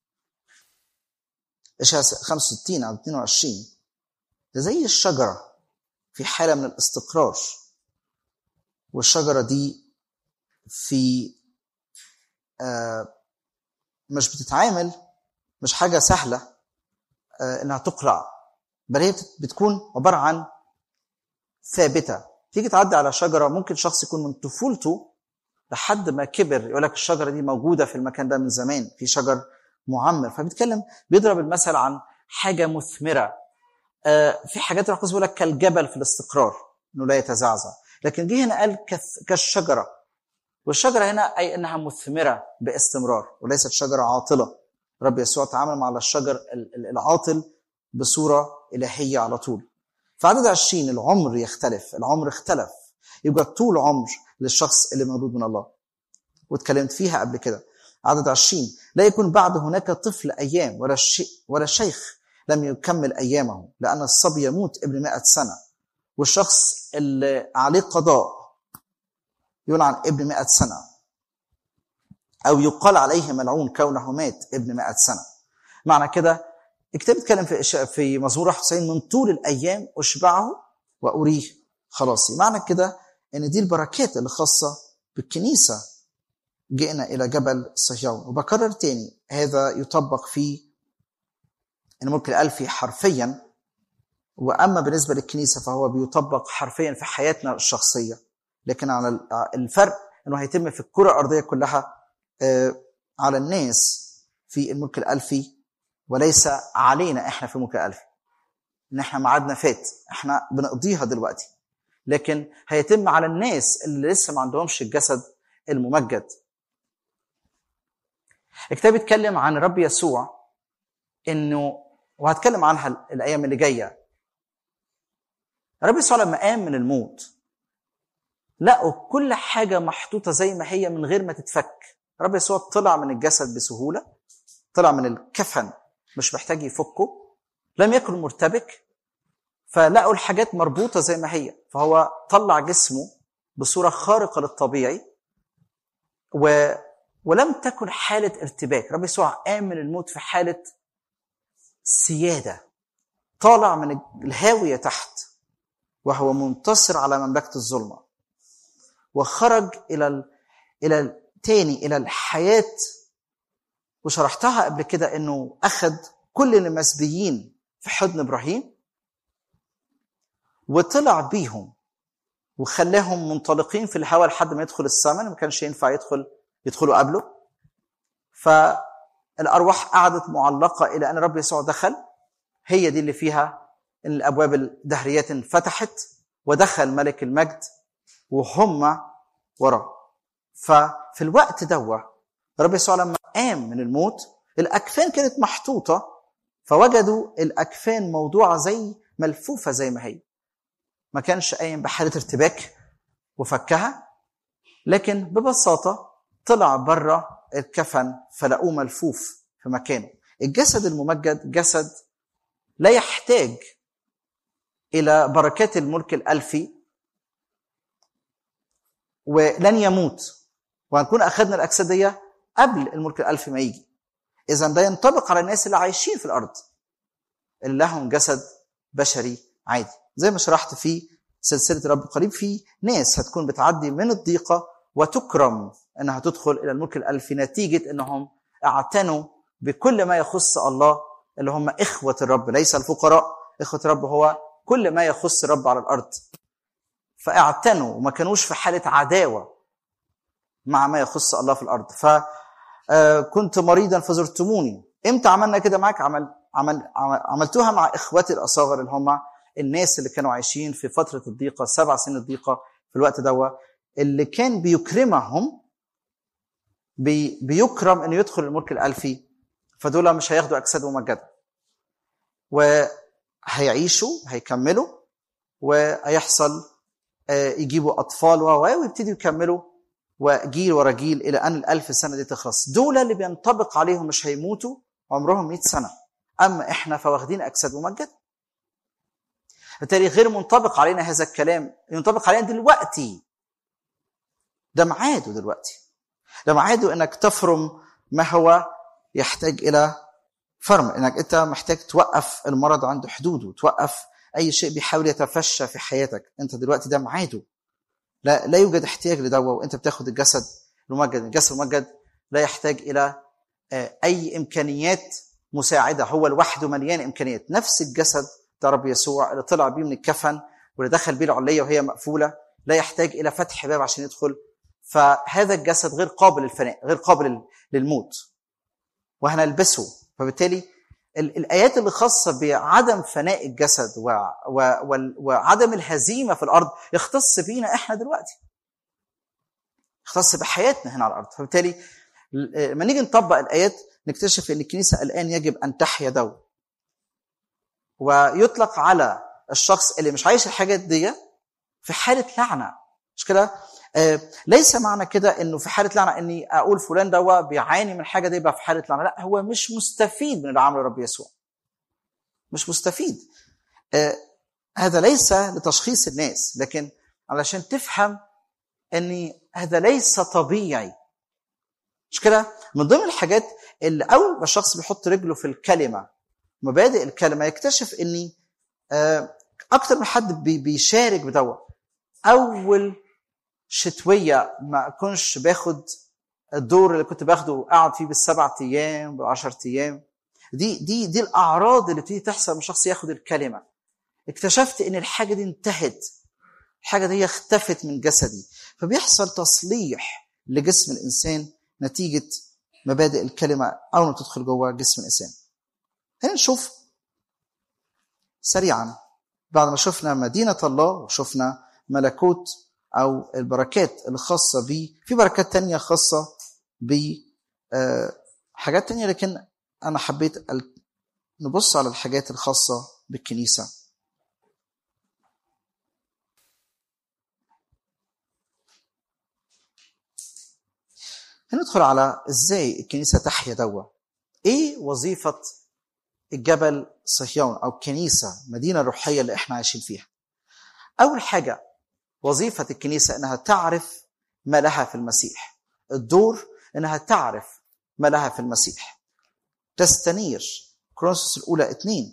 اشعياء 65 عدد 22 ده زي الشجره في حاله من الاستقرار والشجره دي في آه مش بتتعامل مش حاجه سهله آه انها تقلع بل هي بت- بتكون عباره عن ثابته تيجي تعدي على شجره ممكن شخص يكون من طفولته لحد ما كبر يقول لك الشجره دي موجوده في المكان ده من زمان في شجر معمر فبيتكلم بيضرب المثل عن حاجه مثمره آه، في حاجات الروح القدس بيقول لك كالجبل في الاستقرار انه لا يتزعزع لكن جه هنا قال كث- كالشجره والشجره هنا اي انها مثمره باستمرار وليست شجره عاطله رب يسوع تعامل مع الشجر ال- ال- العاطل بصوره الهيه على طول في عدد 20 العمر يختلف العمر اختلف يبقى طول عمر للشخص اللي مولود من الله واتكلمت فيها قبل كده عدد 20 لا يكون بعد هناك طفل ايام ولا شيء ولا شيخ لم يكمل ايامه لان الصبي يموت ابن 100 سنه والشخص اللي عليه قضاء يقول عن ابن 100 سنه او يقال عليه ملعون كونه مات ابن 100 سنه معنى كده الكتاب بيتكلم في إش- في مزمور 91 من طول الايام اشبعه واريه خلاصي معنى كده ان دي البركات اللي خاصه بالكنيسه جئنا الى جبل صهيون وبكرر تاني هذا يطبق في الملك الالفي حرفيا واما بالنسبه للكنيسه فهو بيطبق حرفيا في حياتنا الشخصيه لكن على ال- الفرق انه هيتم في الكره الارضيه كلها آه، على الناس في الملك الالفي وليس علينا احنا في الملك الالفي ان احنا ميعادنا فات احنا بنقضيها دلوقتي لكن هيتم على الناس اللي لسه ما عندهمش الجسد الممجد الكتاب بيتكلم عن رب يسوع انه وهتكلم عنها الايام اللي جايه رب يسوع لما قام من الموت لقوا كل حاجه محطوطه زي ما هي من غير ما تتفك رب يسوع طلع من الجسد بسهوله طلع من الكفن مش محتاج يفكه لم يكن مرتبك فلقوا الحاجات مربوطه زي ما هي فهو طلع جسمه بصوره خارقه للطبيعي و ولم تكن حاله ارتباك رب يسوع قام من الموت في حاله سياده طالع من الهاويه تحت وهو منتصر على مملكه الظلمه وخرج الى ال... الى ال... تاني الى الحياه وشرحتها قبل كده انه اخذ كل المسبيين في حضن ابراهيم وطلع بيهم وخلاهم منطلقين في الهواء لحد ما يدخل السماء ما كانش ينفع يدخل يدخلوا قبله فالارواح قعدت معلقه الى ان رب يسوع دخل هي دي اللي فيها ان الابواب الدهريات انفتحت ودخل ملك المجد وهم وراه ففي الوقت دوا رب يسوع لما قام من الموت الاكفان كانت محطوطه فوجدوا الاكفان موضوعه زي ملفوفه زي ما هي ما كانش قايم بحاله ارتباك وفكها لكن ببساطه طلع بره الكفن فلقوه ملفوف في مكانه الجسد الممجد جسد لا يحتاج الى بركات الملك الالفي ولن يموت وهنكون اخذنا الاجساديه قبل الملك الالفي ما يجي اذا ده ينطبق على الناس اللي عايشين في الارض اللي لهم جسد بشري عادي زي ما شرحت في سلسله رب قريب في ناس هتكون بتعدي من الضيقه وتكرم انها تدخل الى الملك الالفي نتيجه انهم اعتنوا بكل ما يخص الله اللي هم اخوه الرب ليس الفقراء اخوه الرب هو كل ما يخص الرب على الارض فاعتنوا وما كانوش في حاله عداوه مع ما يخص الله في الارض فكنت مريضا فزرتموني امتى عملنا كده معاك عمل عمل عملتوها مع اخواتي الاصاغر اللي هم الناس اللي كانوا عايشين في فتره الضيقه سبع سنين الضيقه في الوقت دوا اللي كان بيكرمهم بي بيكرم انه يدخل الملك الالفي فدول مش هياخدوا اجساد ممجده وهيعيشوا هيكملوا وهيحصل يجيبوا اطفال ويبتدوا يكملوا وجيل ورا جيل الى ان الالف سنه دي تخلص دول اللي بينطبق عليهم مش هيموتوا عمرهم 100 سنه اما احنا فواخدين اجساد ممجده بالتالي غير منطبق علينا هذا الكلام ينطبق علينا دلوقتي ده ميعاده دلوقتي ده ميعاده انك تفرم ما هو يحتاج الى فرم انك انت محتاج توقف المرض عند حدوده توقف اي شيء بيحاول يتفشى في حياتك انت دلوقتي ده ميعاده لا لا يوجد احتياج لدواء وانت بتاخد الجسد الممجد الجسد الممجد لا يحتاج الى اي امكانيات مساعده هو لوحده مليان امكانيات نفس الجسد بتاع رب يسوع اللي طلع بيه من الكفن واللي دخل بيه العليه وهي مقفوله لا يحتاج الى فتح باب عشان يدخل فهذا الجسد غير قابل للفناء غير قابل للموت وهنلبسه فبالتالي الايات اللي خاصه بعدم فناء الجسد و... و... و... وعدم الهزيمه في الارض يختص بينا احنا دلوقتي يختص بحياتنا هنا على الارض فبالتالي لما نيجي نطبق الايات نكتشف ان الكنيسه الان يجب ان تحيا دو ويطلق على الشخص اللي مش عايش الحاجات دي في حاله لعنه مش كده آه ليس معنى كده انه في حاله لعنه اني اقول فلان ده بيعاني من حاجه دي يبقى في حاله لعنه لا هو مش مستفيد من اللي عمله رب يسوع مش مستفيد آه هذا ليس لتشخيص الناس لكن علشان تفهم ان هذا ليس طبيعي مش كده من ضمن الحاجات اللي اول ما الشخص بيحط رجله في الكلمه مبادئ الكلمه يكتشف اني آه اكتر من حد بيشارك بدوا اول شتويه ما اكونش باخد الدور اللي كنت باخده قاعد فيه بالسبع ايام بالعشر ايام دي دي دي الاعراض اللي بتيجي تحصل من شخص ياخد الكلمه اكتشفت ان الحاجه دي انتهت الحاجه دي اختفت من جسدي فبيحصل تصليح لجسم الانسان نتيجه مبادئ الكلمه اول ما تدخل جوه جسم الانسان هنا نشوف سريعا بعد ما شفنا مدينه الله وشفنا ملكوت او البركات الخاصه ب في بركات تانية خاصه ب حاجات تانية لكن انا حبيت نبص على الحاجات الخاصه بالكنيسه هندخل على ازاي الكنيسه تحيا دوا ايه وظيفه الجبل صهيون او الكنيسه المدينه الروحيه اللي احنا عايشين فيها اول حاجه وظيفه الكنيسه انها تعرف ما لها في المسيح الدور انها تعرف ما لها في المسيح تستنير كرونسوس الاولى اثنين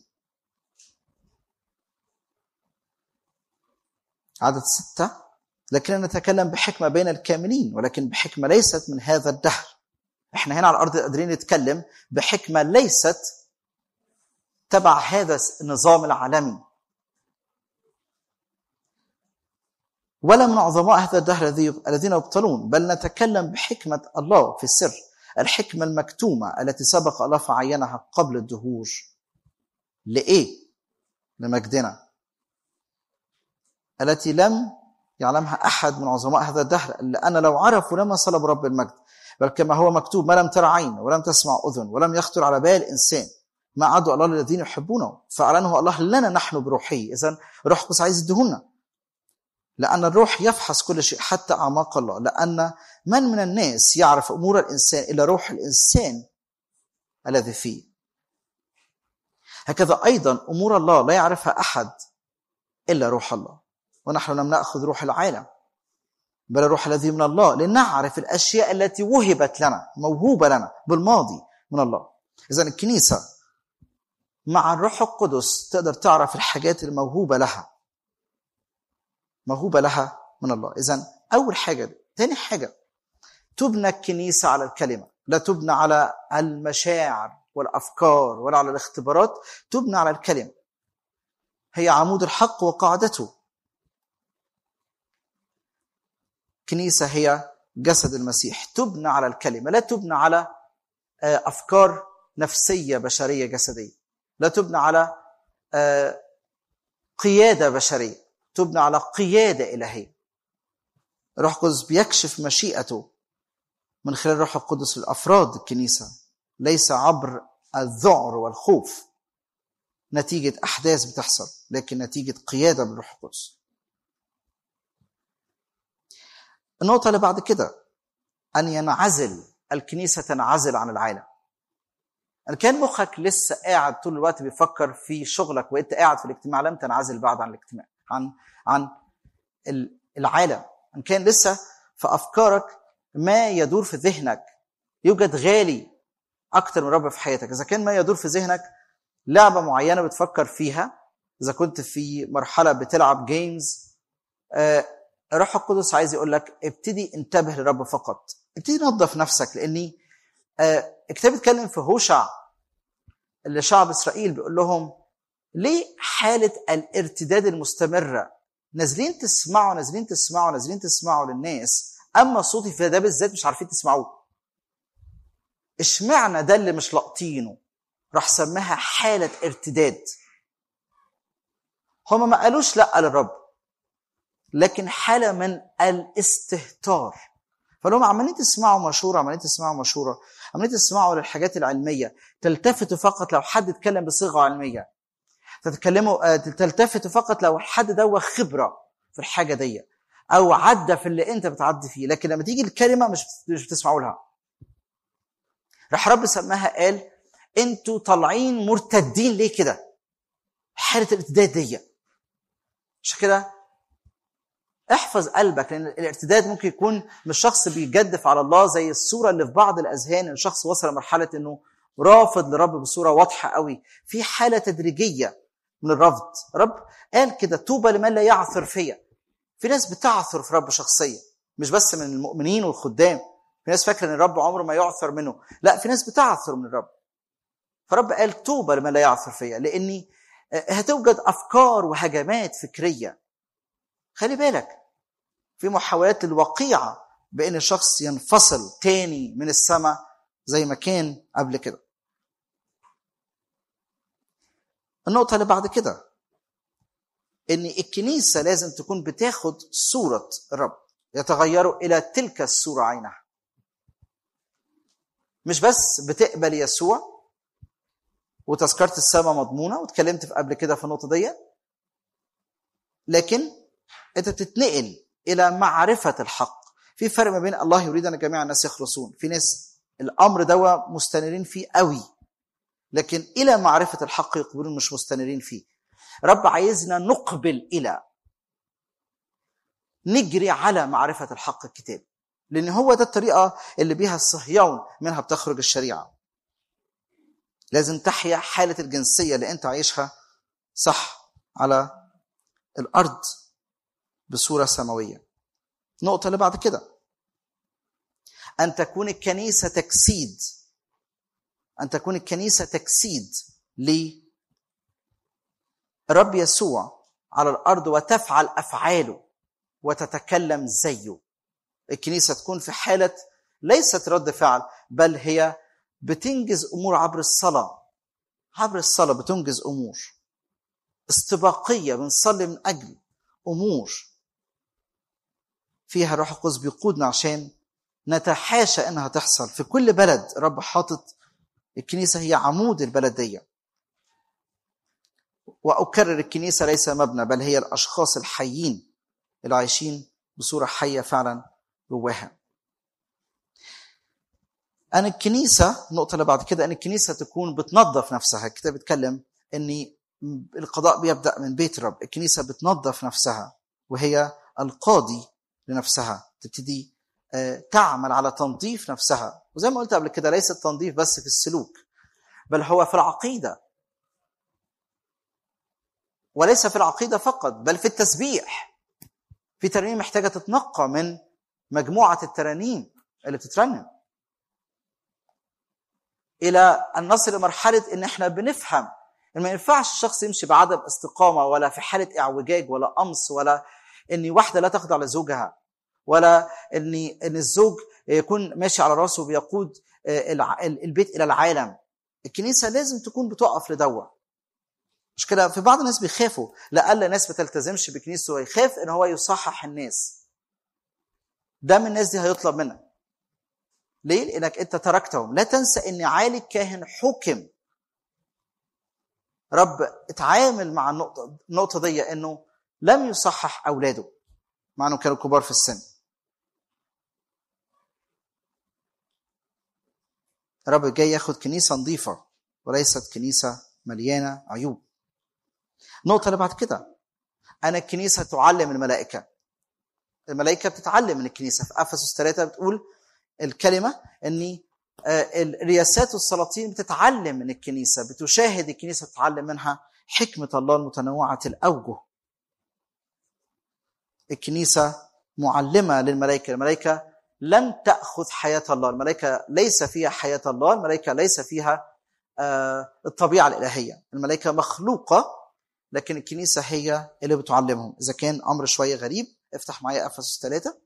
عدد ستة لكننا نتكلم بحكمة بين الكاملين ولكن بحكمة ليست من هذا الدهر احنا هنا على الأرض قادرين نتكلم بحكمة ليست تبع هذا النظام العالمي ولا من عظماء هذا الدهر الذين يبطلون بل نتكلم بحكمة الله في السر الحكمة المكتومة التي سبق الله فعينها قبل الدهور لإيه؟ لمجدنا التي لم يعلمها أحد من عظماء هذا الدهر لأن لو عرفوا لما صلب رب المجد بل كما هو مكتوب ما لم تر عين ولم تسمع أذن ولم يخطر على بال إنسان ما عدوا الله للذين يحبونه فأعلنه الله لنا نحن بروحه إذا روح قدس عايز يدهنا لأن الروح يفحص كل شيء حتى أعماق الله لأن من من الناس يعرف أمور الإنسان إلا روح الإنسان الذي فيه هكذا أيضا أمور الله لا يعرفها أحد إلا روح الله ونحن لم نأخذ روح العالم بل الروح الذي من الله لنعرف الأشياء التي وهبت لنا موهوبة لنا بالماضي من الله إذا الكنيسة مع الروح القدس تقدر تعرف الحاجات الموهوبة لها موهوبة لها من الله إذا أول حاجة تاني حاجة تبنى الكنيسة على الكلمة لا تبنى على المشاعر والأفكار ولا على الاختبارات تبنى على الكلمة هي عمود الحق وقاعدته كنيسة هي جسد المسيح تبنى على الكلمة لا تبنى على أفكار نفسية بشرية جسدية لا تبنى على قيادة بشرية تبنى على قيادة إلهية الروح القدس بيكشف مشيئته من خلال الروح القدس لأفراد الكنيسة ليس عبر الذعر والخوف نتيجة أحداث بتحصل لكن نتيجة قيادة بالروح القدس النقطة اللي بعد كده أن ينعزل الكنيسة تنعزل عن العالم أن كان مخك لسه قاعد طول الوقت بيفكر في شغلك وأنت قاعد في الاجتماع لم تنعزل بعد عن الاجتماع عن عن العالم ان كان لسه في افكارك ما يدور في ذهنك يوجد غالي اكتر من رب في حياتك اذا كان ما يدور في ذهنك لعبه معينه بتفكر فيها اذا كنت في مرحله بتلعب جيمز الروح القدس عايز يقول لك ابتدي انتبه للرب فقط ابتدي نظف نفسك لاني الكتاب بيتكلم في هوشع اللي شعب اسرائيل بيقول لهم ليه حالة الارتداد المستمرة نازلين تسمعوا نازلين تسمعوا نازلين تسمعوا للناس أما صوتي في ده بالذات مش عارفين تسمعوه اشمعنى ده اللي مش لاقطينه راح سماها حالة ارتداد هما ما قالوش لا للرب لكن حالة من الاستهتار فلهم عمالين تسمعوا مشورة عمالين تسمعوا مشورة عمالين تسمعوا للحاجات العلمية تلتفتوا فقط لو حد اتكلم بصيغة علمية تتكلموا تلتفتوا فقط لو حد ده خبره في الحاجه دي او عدى في اللي انت بتعدي فيه لكن لما تيجي الكلمه مش مش بتسمعوا لها راح رب سماها قال انتوا طالعين مرتدين ليه كده حاله الارتداد دي عشان كده احفظ قلبك لان الارتداد ممكن يكون مش شخص بيجدف على الله زي الصوره اللي في بعض الاذهان الشخص وصل لمرحله انه رافض لرب بصوره واضحه قوي في حاله تدريجيه من الرفض رب قال كده طوبى لمن لا يعثر فيا في ناس بتعثر في رب شخصيا مش بس من المؤمنين والخدام في ناس فاكره ان الرب عمره ما يعثر منه لا في ناس بتعثر من الرب فرب قال طوبى لمن لا يعثر فيا لاني هتوجد افكار وهجمات فكريه خلي بالك في محاولات الوقيعه بان الشخص ينفصل تاني من السماء زي ما كان قبل كده النقطة اللي بعد كده إن الكنيسة لازم تكون بتاخد صورة الرب يتغيروا إلى تلك الصورة عينها مش بس بتقبل يسوع وتذكرة السماء مضمونة واتكلمت في قبل كده في النقطة دي لكن أنت تتنقل إلى معرفة الحق في فرق ما بين الله يريد ان جميع الناس يخلصون في ناس الامر دوا مستنيرين فيه قوي لكن الى معرفه الحق يقبلون مش مستنيرين فيه رب عايزنا نقبل الى نجري على معرفه الحق الكتاب لان هو ده الطريقه اللي بيها الصهيون منها بتخرج الشريعه لازم تحيا حاله الجنسيه اللي انت عايشها صح على الارض بصوره سماويه النقطه اللي بعد كده ان تكون الكنيسه تجسيد ان تكون الكنيسه تجسيد للرب يسوع على الارض وتفعل افعاله وتتكلم زيه الكنيسه تكون في حاله ليست رد فعل بل هي بتنجز امور عبر الصلاه عبر الصلاه بتنجز امور استباقيه بنصلي من اجل امور فيها الروح القدس بيقودنا عشان نتحاشى انها تحصل في كل بلد رب حاطط الكنيسه هي عمود البلد دي واكرر الكنيسه ليس مبنى بل هي الاشخاص الحيين اللي عايشين بصوره حيه فعلا جواها ان الكنيسه النقطه اللي بعد كده ان الكنيسه تكون بتنظف نفسها الكتاب بيتكلم ان القضاء بيبدا من بيت الرب الكنيسه بتنظف نفسها وهي القاضي لنفسها تبتدي تعمل على تنظيف نفسها وزي ما قلت قبل كده ليس التنظيف بس في السلوك بل هو في العقيده وليس في العقيده فقط بل في التسبيح في ترانيم محتاجه تتنقى من مجموعه الترانيم اللي بتترنم الى ان نصل لمرحله ان احنا بنفهم ان ما ينفعش الشخص يمشي بعدم استقامه ولا في حاله اعوجاج ولا قمص ولا ان واحده لا تخضع لزوجها ولا ان ان الزوج يكون ماشي على راسه بيقود البيت الى العالم الكنيسه لازم تكون بتقف لدوا مش كده في بعض الناس بيخافوا لألا ناس ما تلتزمش بكنيسته ويخاف ان هو يصحح الناس ده من الناس دي هيطلب منك ليه؟ لانك انت تركتهم لا تنسى ان عالي الكاهن حكم رب اتعامل مع النقطه النقطه دي انه لم يصحح اولاده مع انهم كانوا كبار في السن الرب جاي ياخد كنيسه نظيفه وليست كنيسه مليانه عيوب النقطه اللي بعد كده انا الكنيسه تعلم الملائكه الملائكه بتتعلم من الكنيسه في افسس 3 بتقول الكلمه ان الرياسات والسلاطين بتتعلم من الكنيسه بتشاهد الكنيسه تتعلم منها حكمه الله المتنوعه الاوجه الكنيسه معلمه للملائكه الملائكه لم تاخذ حياه الله الملائكه ليس فيها حياه الله الملائكه ليس فيها الطبيعه الالهيه الملائكه مخلوقه لكن الكنيسه هي اللي بتعلمهم اذا كان امر شويه غريب افتح معايا افسس 3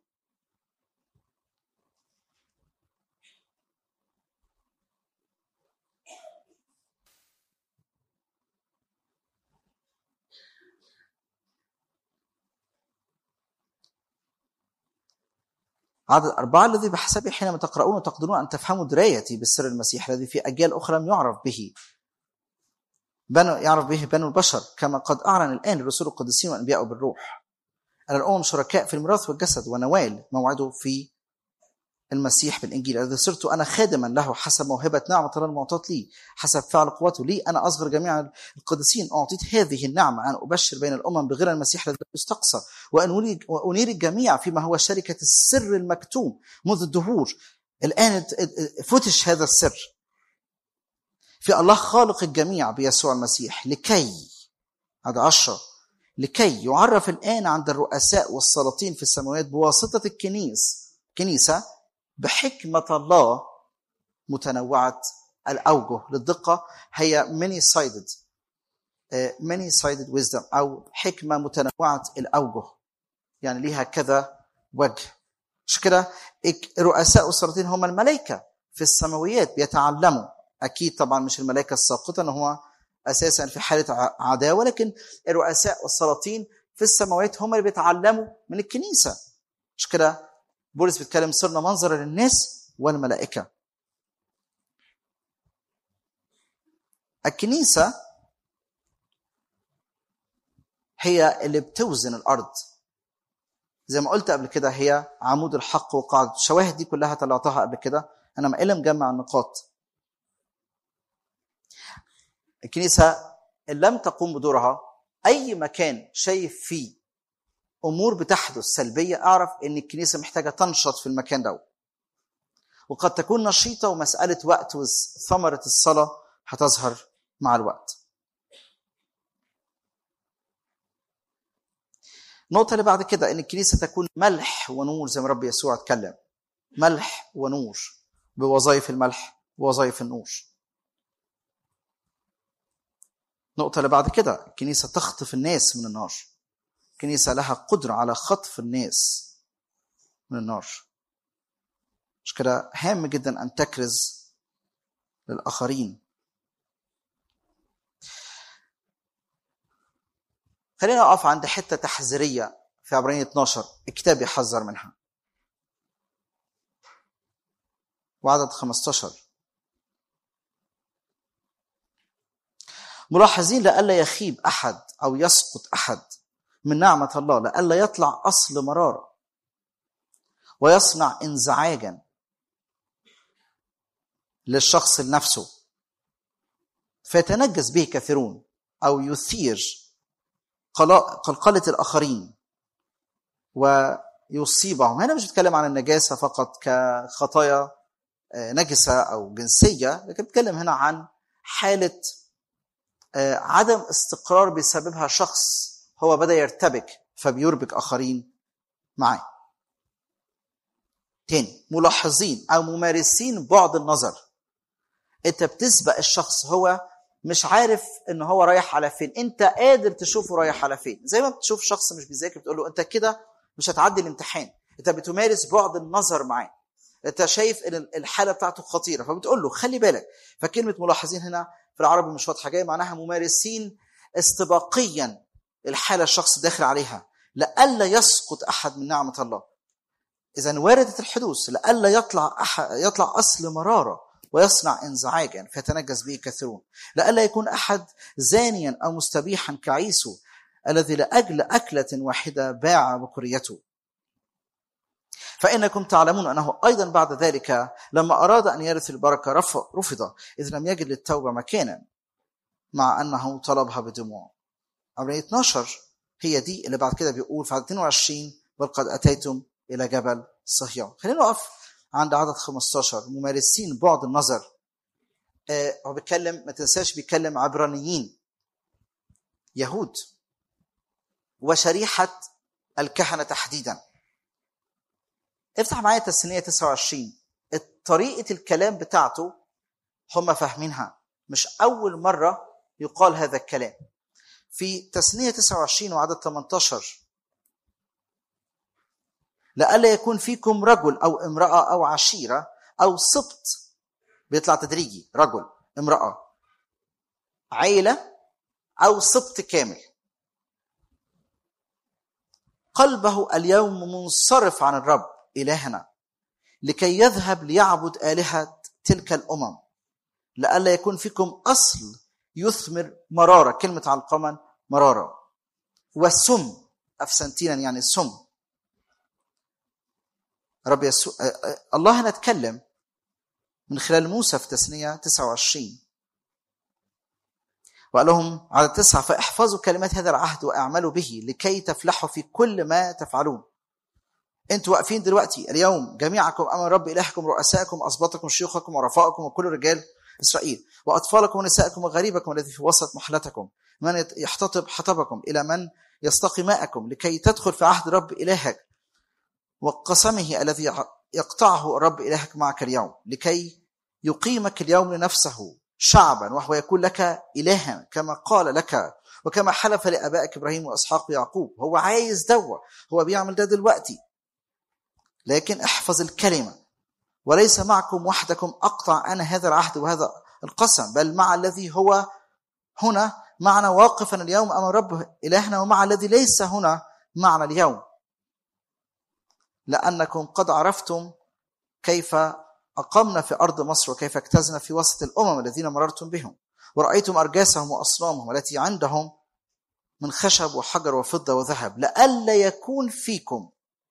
عدد أربعة الذي بحسبه حينما تقرؤون تقدرون أن تفهموا درايتي بالسر المسيح الذي في أجيال أخرى لم يعرف به بنو يعرف به بنو البشر كما قد أعلن الآن الرسول القديسين والأنبياء بالروح أن الأمم شركاء في الميراث والجسد ونوال موعده في المسيح بالإنجيل الذي صرت أنا خادما له حسب موهبة نعمة الله المعطاة لي حسب فعل قوته لي أنا أصغر جميع القديسين أعطيت هذه النعمة أن أبشر بين الأمم بغير المسيح الذي يستقصى وأن أنير الجميع فيما هو شركة السر المكتوم منذ الدهور الآن فتش هذا السر في الله خالق الجميع بيسوع المسيح لكي هذا عشرة لكي يعرف الآن عند الرؤساء والسلاطين في السماوات بواسطة الكنيس كنيسة بحكمة الله متنوعة الأوجه للدقة هي many sided many sided wisdom أو حكمة متنوعة الأوجه يعني ليها كذا وجه مش كده الرؤساء والسلاطين هم الملائكة في السماويات بيتعلموا أكيد طبعا مش الملائكة الساقطة إن هو أساسا في حالة عداوة لكن الرؤساء والسلاطين في السماوات هم اللي بيتعلموا من الكنيسة مش كده بولس بيتكلم صرنا منظرا للناس والملائكة الكنيسة هي اللي بتوزن الأرض زي ما قلت قبل كده هي عمود الحق وقاعدة الشواهد دي كلها طلعتها قبل كده أنا ما إلا مجمع النقاط الكنيسة إن لم تقوم بدورها أي مكان شايف فيه أمور بتحدث سلبية أعرف إن الكنيسة محتاجة تنشط في المكان ده وقد تكون نشيطة ومسألة وقت وثمرة الصلاة هتظهر مع الوقت النقطة اللي بعد كده إن الكنيسة تكون ملح ونور زي ما رب يسوع اتكلم ملح ونور بوظائف الملح ووظائف النور النقطة اللي بعد كده الكنيسة تخطف الناس من النار الكنيسة لها قدرة على خطف الناس من النار مش كده هام جدا أن تكرز للآخرين خلينا نقف عند حتة تحذيرية في عبرانية 12 الكتاب يحذر منها وعدد 15 ملاحظين لئلا يخيب أحد أو يسقط أحد من نعمة الله لئلا يطلع أصل مرارة ويصنع انزعاجا للشخص لنفسه فيتنجس به كثيرون أو يثير قلقلة الآخرين ويصيبهم هنا مش بتكلم عن النجاسة فقط كخطايا نجسة أو جنسية لكن بتكلم هنا عن حالة عدم استقرار بسببها شخص هو بدأ يرتبك فبيربك آخرين معاه تاني ملاحظين أو ممارسين بعد النظر أنت بتسبق الشخص هو مش عارف ان هو رايح على فين انت قادر تشوفه رايح على فين زي ما بتشوف شخص مش بيذاكر بتقول له انت كده مش هتعدي الامتحان انت بتمارس بعد النظر معاه انت شايف ان الحاله بتاعته خطيره فبتقول له خلي بالك فكلمه ملاحظين هنا في العربي مش واضحه جايه معناها ممارسين استباقيا الحاله الشخص داخل عليها لئلا يسقط احد من نعمه الله اذا وردت الحدوث لئلا يطلع أحد يطلع اصل مراره ويصنع انزعاجا فيتنجس به كثيرون لئلا يكون احد زانيا او مستبيحا كعيسو الذي لاجل اكله واحده باع بكريته فانكم تعلمون انه ايضا بعد ذلك لما اراد ان يرث البركه رفض اذ لم يجد للتوبه مكانا مع انه طلبها بدموع عبرية 12 هي دي اللي بعد كده بيقول في عدد 22 بل قد اتيتم الى جبل صهيون خلينا نقف عند عدد 15 ممارسين بعد النظر آه هو بيتكلم ما تنساش بيتكلم عبرانيين يهود وشريحة الكهنة تحديدا افتح معايا تسنية 29 طريقة الكلام بتاعته هم فاهمينها مش أول مرة يقال هذا الكلام في تسنية 29 وعدد 18 لئلا يكون فيكم رجل او امراه او عشيره او سبط بيطلع تدريجي رجل امراه عيله او سبط كامل قلبه اليوم منصرف عن الرب الهنا لكي يذهب ليعبد الهه تلك الامم لئلا يكون فيكم اصل يثمر مراره كلمه علقما مراره والسم افسنتينا يعني سم رب يسوع الله هنا اتكلم من خلال موسى في تثنية 29 وقال لهم على تسعة فاحفظوا كلمات هذا العهد واعملوا به لكي تفلحوا في كل ما تفعلون انتوا واقفين دلوقتي اليوم جميعكم امام رب الهكم رؤسائكم اسباطكم شيوخكم ورفائكم وكل رجال اسرائيل واطفالكم ونسائكم وغريبكم الذي في وسط محلتكم من يحتطب حطبكم الى من يستقي ماءكم لكي تدخل في عهد رب الهك وقسمه الذي يقطعه الرب إلهك معك اليوم لكي يقيمك اليوم لنفسه شعبا وهو يكون لك إلها كما قال لك وكما حلف لآبائك إبراهيم وإسحاق ويعقوب هو عايز دوا هو بيعمل ده دلوقتي لكن احفظ الكلمة وليس معكم وحدكم أقطع أنا هذا العهد وهذا القسم بل مع الذي هو هنا معنا واقفا اليوم أمام رب إلهنا ومع الذي ليس هنا معنا اليوم لأنكم قد عرفتم كيف أقمنا في أرض مصر وكيف اجتزنا في وسط الأمم الذين مررتم بهم ورأيتم أرجاسهم وأصنامهم التي عندهم من خشب وحجر وفضة وذهب لئلا يكون فيكم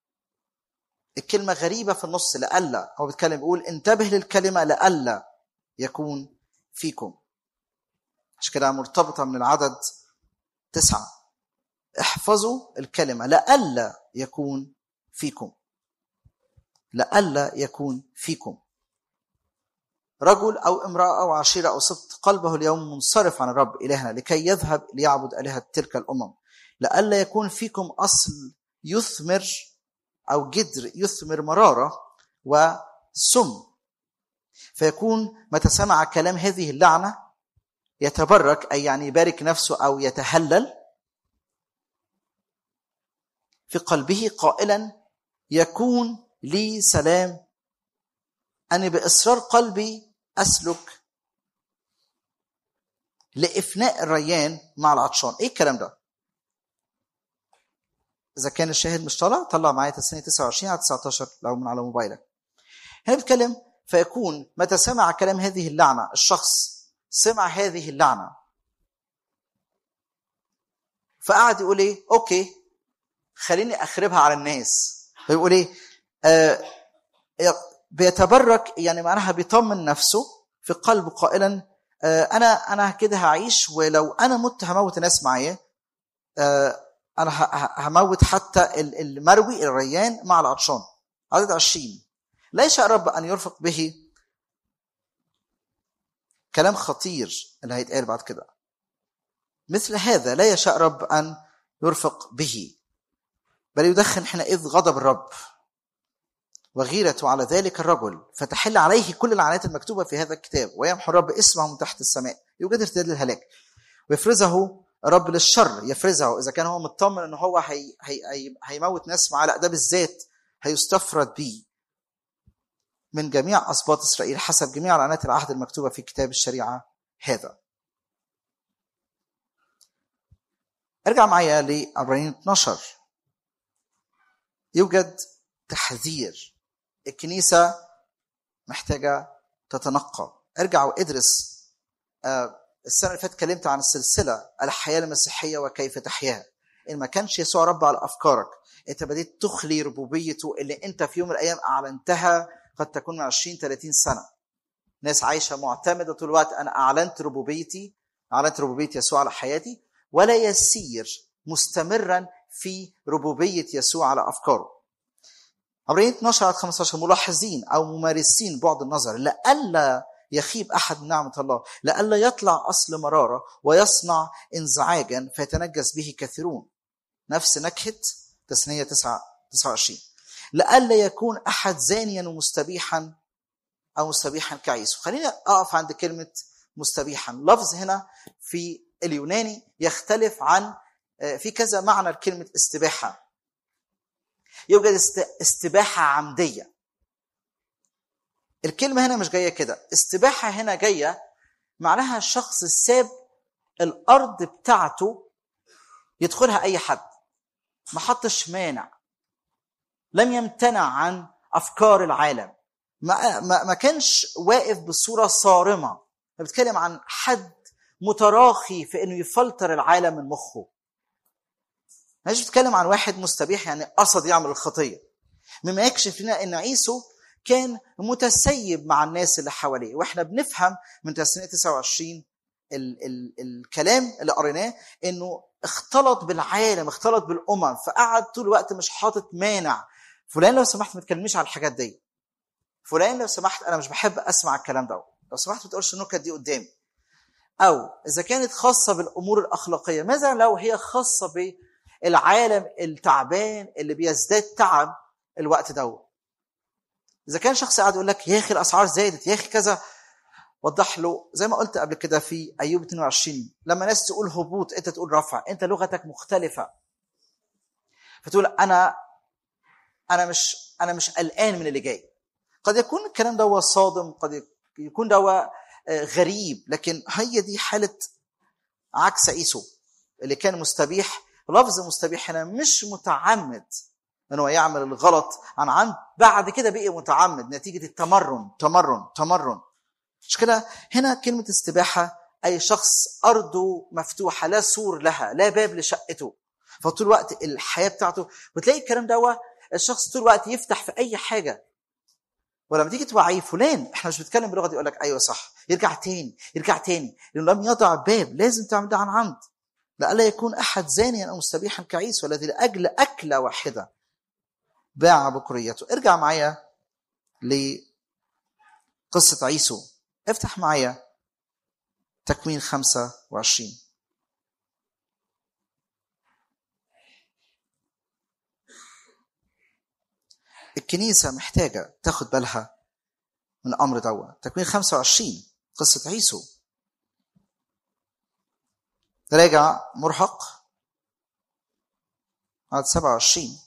الكلمة غريبة في النص لألا هو بيتكلم بيقول انتبه للكلمة لألا يكون فيكم عشان كده مرتبطة من العدد تسعة احفظوا الكلمة لألا يكون فيكم لألا يكون فيكم رجل أو امرأة أو عشيرة أو سبط قلبه اليوم منصرف عن الرب إلهنا لكي يذهب ليعبد آلهة تلك الأمم لئلا يكون فيكم أصل يثمر أو جدر يثمر مرارة وسم فيكون متى سمع كلام هذه اللعنة يتبرك أي يعني يبارك نفسه أو يتهلل في قلبه قائلا يكون لي سلام أني بإصرار قلبي أسلك لإفناء الريان مع العطشان إيه الكلام ده؟ إذا كان الشاهد مش طالع طلع معايا تسنية 29 على 19 لو من على موبايلك هنا بيتكلم فيكون متى سمع كلام هذه اللعنة الشخص سمع هذه اللعنة فقعد يقول ايه اوكي خليني اخربها على الناس فيقول ايه آه بيتبرك يعني معناها بيطمن نفسه في قلبه قائلا آه انا انا كده هعيش ولو انا مت هموت الناس معايا آه انا هموت حتى المروي الريان مع العطشان عدد 20 لا يشاء رب ان يرفق به كلام خطير اللي هيتقال بعد كده مثل هذا لا يشاء رب ان يرفق به بل يدخن حينئذ غضب الرب وغيرته على ذلك الرجل فتحل عليه كل العنات المكتوبه في هذا الكتاب ويمحو الرب اسمه من تحت السماء يوجد ارتداد للهلاك ويفرزه الرب للشر يفرزه اذا كان هو مطمن ان هو هي هي هي هيموت ناس معاه لا ده بالذات هيستفرد به من جميع اسباط اسرائيل حسب جميع العنات العهد المكتوبه في كتاب الشريعه هذا. ارجع معايا لعبرانيين 12 يوجد تحذير الكنيسه محتاجه تتنقى ارجع وادرس السنه اللي فاتت اتكلمت عن السلسله الحياه المسيحيه وكيف تحياها ان ما كانش يسوع رب على افكارك انت بديت تخلي ربوبيته اللي انت في يوم من الايام اعلنتها قد تكون من 20 30 سنه ناس عايشه معتمده طول الوقت انا اعلنت ربوبيتي اعلنت ربوبيه يسوع على حياتي ولا يسير مستمرا في ربوبيه يسوع على افكاره عبرين 12 عدد 15 ملاحظين او ممارسين بعد النظر لئلا يخيب احد من نعمه الله لئلا يطلع اصل مراره ويصنع انزعاجا فيتنجس به كثيرون نفس نكهه تثنيه 9 29 لئلا يكون احد زانيا ومستبيحا او مستبيحا كعيسو خلينا اقف عند كلمه مستبيحا لفظ هنا في اليوناني يختلف عن في كذا معنى لكلمه استباحه يوجد استباحه عمديه الكلمه هنا مش جايه كده استباحه هنا جايه معناها الشخص ساب الارض بتاعته يدخلها اي حد ما حطش مانع لم يمتنع عن افكار العالم ما ما, ما كانش واقف بصوره صارمه بتكلم عن حد متراخي في انه يفلتر العالم من مخه مش بتكلم عن واحد مستبيح يعني قصد يعمل الخطيه مما يكشف لنا ان عيسو كان متسيب مع الناس اللي حواليه واحنا بنفهم من تسنية 29 ال ال الكلام اللي قريناه انه اختلط بالعالم اختلط بالامم فقعد طول الوقت مش حاطط مانع فلان لو سمحت ما تكلمنيش على الحاجات دي فلان لو سمحت انا مش بحب اسمع الكلام ده لو سمحت ما تقولش النكت دي قدامي او اذا كانت خاصه بالامور الاخلاقيه ماذا لو هي خاصه بالعالم التعبان اللي بيزداد تعب الوقت دوت اذا كان شخص قاعد يقول لك يا اخي الاسعار زادت يا اخي كذا وضح له زي ما قلت قبل كده في ايوب 22 لما ناس تقول هبوط انت تقول رفع انت لغتك مختلفه فتقول انا انا مش انا مش قلقان من اللي جاي قد يكون الكلام ده صادم قد يكون ده غريب لكن هي دي حاله عكس عيسو اللي كان مستبيح لفظ مستبيح هنا مش متعمد ان هو يعمل الغلط عن عمد بعد كده بقي متعمد نتيجه التمرن تمرن تمرن مش كده هنا كلمه استباحه اي شخص ارضه مفتوحه لا سور لها لا باب لشقته فطول الوقت الحياه بتاعته وتلاقي الكلام ده الشخص طول الوقت يفتح في اي حاجه ولما تيجي توعيه فلان احنا مش بنتكلم بلغه دي يقول لك ايوه صح يرجع تاني يرجع تاني لانه لم يضع باب لازم تعمل ده عن عمد لئلا يكون احد زانيا او مستبيحا كعيسى والذي لاجل اكله واحده باع بكريته ارجع معايا لقصه عيسو افتح معايا تكوين 25 الكنيسة محتاجة تاخد بالها من الأمر دوا تكوين 25 قصة عيسو راجع مرهق عدد 27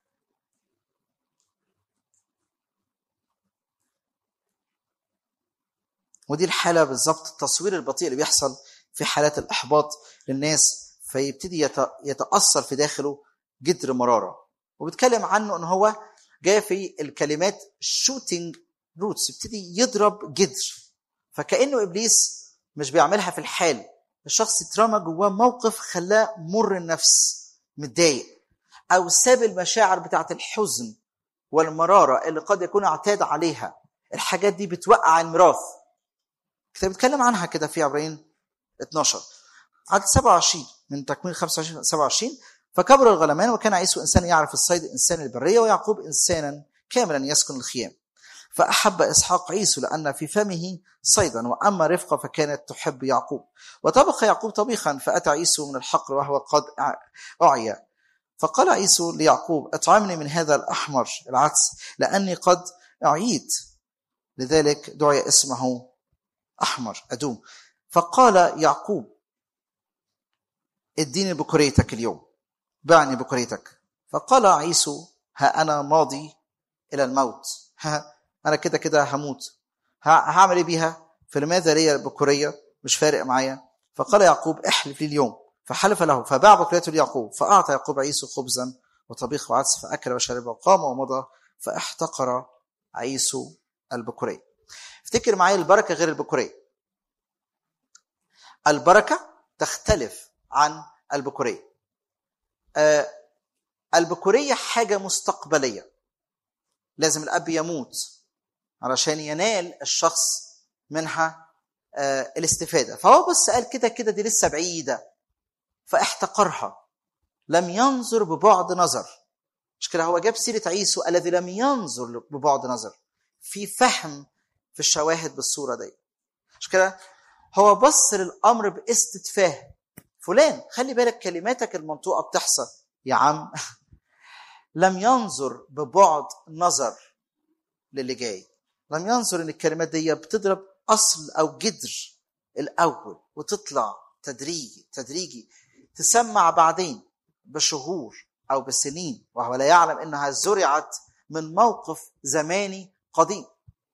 ودي الحالة بالظبط التصوير البطيء اللي بيحصل في حالات الإحباط للناس فيبتدي يتأثر في داخله جدر مرارة وبيتكلم عنه ان هو جاء في الكلمات شوتينج روتس يبتدي يضرب جدر فكانه ابليس مش بيعملها في الحال الشخص اترمى جواه موقف خلاه مر النفس متضايق او ساب المشاعر بتاعه الحزن والمراره اللي قد يكون اعتاد عليها الحاجات دي بتوقع الميراث كتاب بيتكلم عنها كده في عبرين 12 عدد 27 من تكوين 25 27 فكبر الغلمان وكان عيسو انسانا يعرف الصيد انسان البريه ويعقوب انسانا كاملا يسكن الخيام فاحب اسحاق عيسو لان في فمه صيدا واما رفقه فكانت تحب يعقوب وطبخ يعقوب طبيخا فاتى عيسو من الحقل وهو قد اعيا فقال عيسو ليعقوب اطعمني من هذا الاحمر العدس لاني قد اعيت لذلك دعي اسمه احمر ادوم فقال يعقوب اديني بكريتك اليوم بعني بكريتك فقال عيسو ها انا ماضي الى الموت ها انا كده كده هموت هعمل ايه بيها فلماذا لي البكوريه مش فارق معايا فقال يعقوب احلف لي اليوم فحلف له فباع بكريته ليعقوب فاعطى يعقوب عيسو خبزا وطبيخ وعدس فاكل وشرب وقام ومضى فاحتقر عيسو البكوريه افتكر معايا البركه غير البكوريه البركه تختلف عن البكوريه آه البكوريه حاجه مستقبليه لازم الاب يموت علشان ينال الشخص منها آه الاستفاده فهو بس قال كده كده دي لسه بعيده فاحتقرها لم ينظر ببعد نظر مش كده هو جاب سيره عيسو الذي لم ينظر ببعد نظر في فهم في الشواهد بالصوره دي مش كده هو بص للامر باستتفاه فلان خلي بالك كلماتك المنطوقه بتحصل يا عم لم ينظر ببعد نظر للي جاي لم ينظر ان الكلمات دي بتضرب اصل او جدر الاول وتطلع تدريجي تدريجي تسمع بعدين بشهور او بسنين وهو لا يعلم انها زرعت من موقف زماني قديم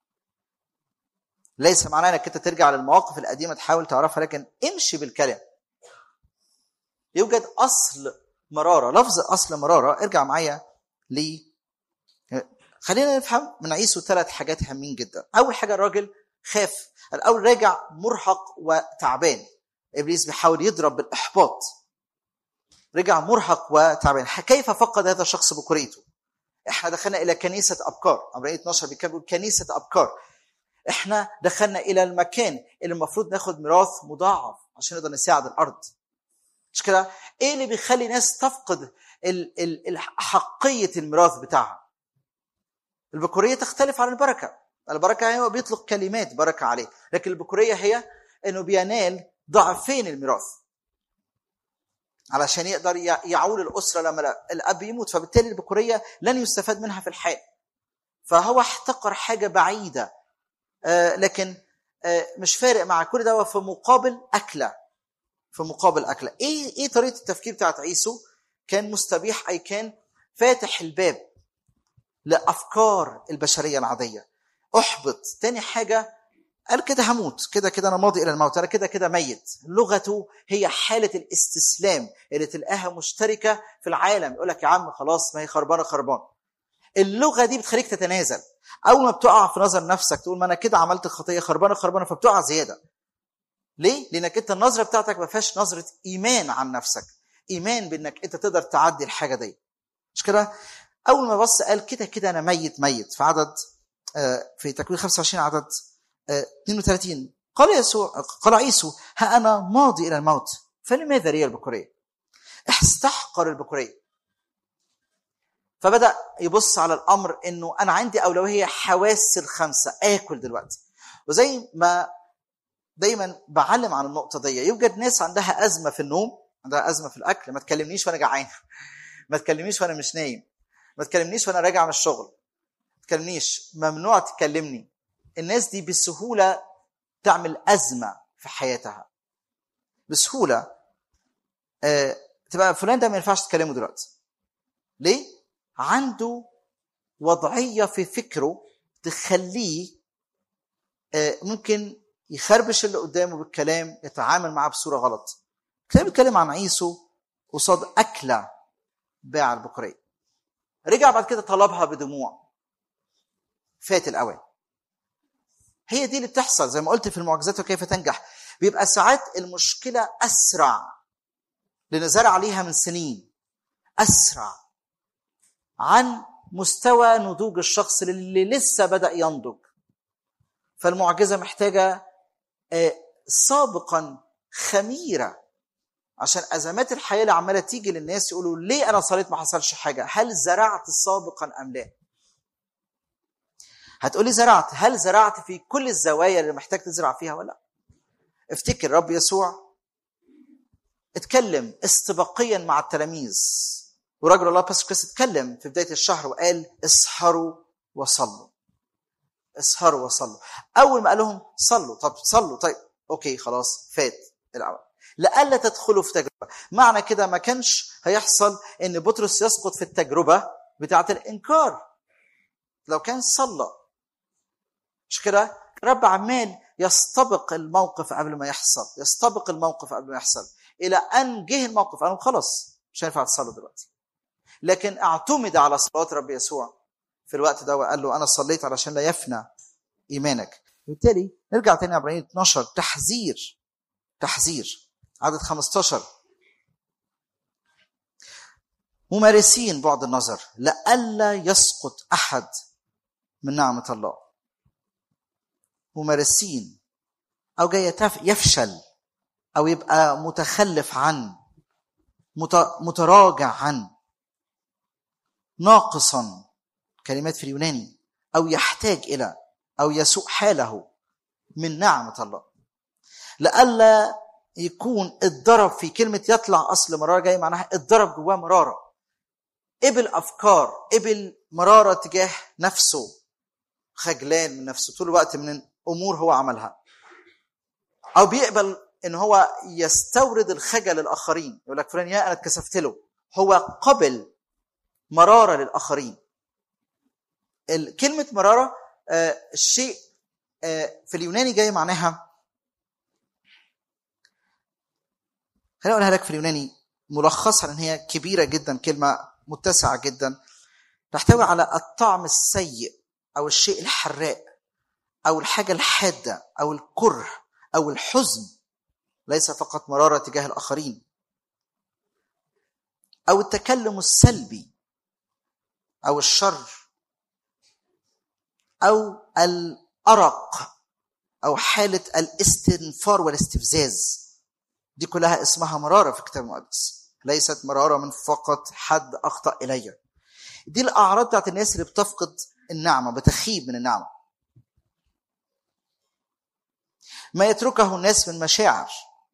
ليس معناه انك انت ترجع للمواقف القديمه تحاول تعرفها لكن امشي بالكلام يوجد اصل مراره لفظ اصل مراره ارجع معايا ل خلينا نفهم من عيسو ثلاث حاجات هامين جدا اول حاجه الراجل خاف الاول راجع مرهق وتعبان ابليس بيحاول يضرب بالاحباط رجع مرهق وتعبان كيف فقد هذا الشخص بكوريته احنا دخلنا الى كنيسه ابكار عبرين 12 بيقول كنيسه ابكار احنا دخلنا الى المكان اللي المفروض ناخد ميراث مضاعف عشان نقدر نساعد الارض مش كده ايه اللي بيخلي ناس تفقد ال ال حقيه الميراث بتاعها البكوريه تختلف عن البركه البركه هو بيطلق كلمات بركه عليه لكن البكوريه هي انه بينال ضعفين الميراث علشان يقدر يعول الاسره لما الاب يموت فبالتالي البكوريه لن يستفاد منها في الحال فهو احتقر حاجه بعيده آه لكن آه مش فارق مع كل ده في مقابل اكله في مقابل اكله ايه ايه طريقه التفكير بتاعت عيسو كان مستبيح اي كان فاتح الباب لافكار البشريه العاديه احبط تاني حاجه قال كده هموت كده كده انا ماضي الى الموت انا كده كده ميت لغته هي حاله الاستسلام اللي تلقاها مشتركه في العالم يقول لك يا عم خلاص ما هي خربانه خربان اللغه دي بتخليك تتنازل اول ما بتقع في نظر نفسك تقول ما انا كده عملت خطيه خربانه خربانه فبتقع زياده ليه لانك انت النظره بتاعتك ما فيهاش نظره ايمان عن نفسك ايمان بانك انت تقدر تعدي الحاجه دي مش كده اول ما بص قال كده كده انا ميت ميت في عدد آه، في تكوين 25 عدد آه، 32 قال يسوع قال عيسو ها انا ماضي الى الموت فلماذا لي البكوريه؟ استحقر البكوريه فبدا يبص على الامر انه انا عندي اولويه حواس الخمسه اكل دلوقتي وزي ما دايما بعلم عن النقطه دي يوجد ناس عندها ازمه في النوم عندها ازمه في الاكل ما تكلمنيش وانا جعان ما تكلمنيش وانا مش نايم ما تكلمنيش وانا راجع من الشغل ما تكلمنيش ممنوع تكلمني الناس دي بسهوله تعمل ازمه في حياتها بسهوله آه تبقى فلان ده ما ينفعش تكلمه دلوقتي ليه عنده وضعيه في فكره تخليه آه ممكن يخربش اللي قدامه بالكلام يتعامل معاه بصوره غلط الكتاب بيتكلم عن عيسو قصاد اكله باع البقريه رجع بعد كده طلبها بدموع فات الاوان هي دي اللي بتحصل زي ما قلت في المعجزات وكيف تنجح بيبقى ساعات المشكله اسرع لان زرع عليها من سنين اسرع عن مستوى نضوج الشخص اللي لسه بدا ينضج فالمعجزه محتاجه آه، سابقا خميره عشان ازمات الحياه اللي عماله تيجي للناس يقولوا ليه انا صليت ما حصلش حاجه هل زرعت سابقا ام لا هتقولي زرعت هل زرعت في كل الزوايا اللي محتاج تزرع فيها ولا لا افتكر رب يسوع اتكلم استباقيا مع التلاميذ ورجل الله بس كريست اتكلم في بدايه الشهر وقال اسهروا وصلوا اسهروا وصلوا اول ما قال لهم صلوا طب صلوا طيب اوكي خلاص فات الاول لئلا تدخلوا في تجربه معنى كده ما كانش هيحصل ان بطرس يسقط في التجربه بتاعه الانكار لو كان صلى مش كده رب عمال يستبق الموقف قبل ما يحصل يستبق الموقف قبل ما يحصل الى ان جه الموقف قالوا خلاص مش هينفع تصلوا دلوقتي لكن اعتمد على صلوات رب يسوع في الوقت ده وقال له انا صليت علشان لا يفنى ايمانك بالتالي نرجع تاني عبرانيين 12 تحذير تحذير عدد 15 ممارسين بعد النظر لئلا يسقط احد من نعمه الله ممارسين او جاي يفشل او يبقى متخلف عن متراجع عن ناقصا كلمات في اليوناني او يحتاج الى او يسوء حاله من نعمه الله لئلا يكون اتضرب في كلمه يطلع اصل مراره جاي معناها اتضرب جواه مراره قبل افكار قبل مراره تجاه نفسه خجلان من نفسه طول الوقت من امور هو عملها او بيقبل ان هو يستورد الخجل للاخرين يقول لك فلان يا انا اتكسفت له هو قبل مراره للاخرين كلمه مراره آه الشيء آه في اليوناني جاي معناها خليني اقولها لك في اليوناني ملخصها لان هي كبيره جدا كلمه متسعه جدا تحتوي على الطعم السيء او الشيء الحراق او الحاجه الحاده او الكره او الحزن ليس فقط مراره تجاه الاخرين او التكلم السلبي او الشر او الارق او حاله الاستنفار والاستفزاز دي كلها اسمها مراره في الكتاب المقدس ليست مراره من فقط حد اخطا الي دي الاعراض بتاعت الناس اللي بتفقد النعمه بتخيب من النعمه ما يتركه الناس من مشاعر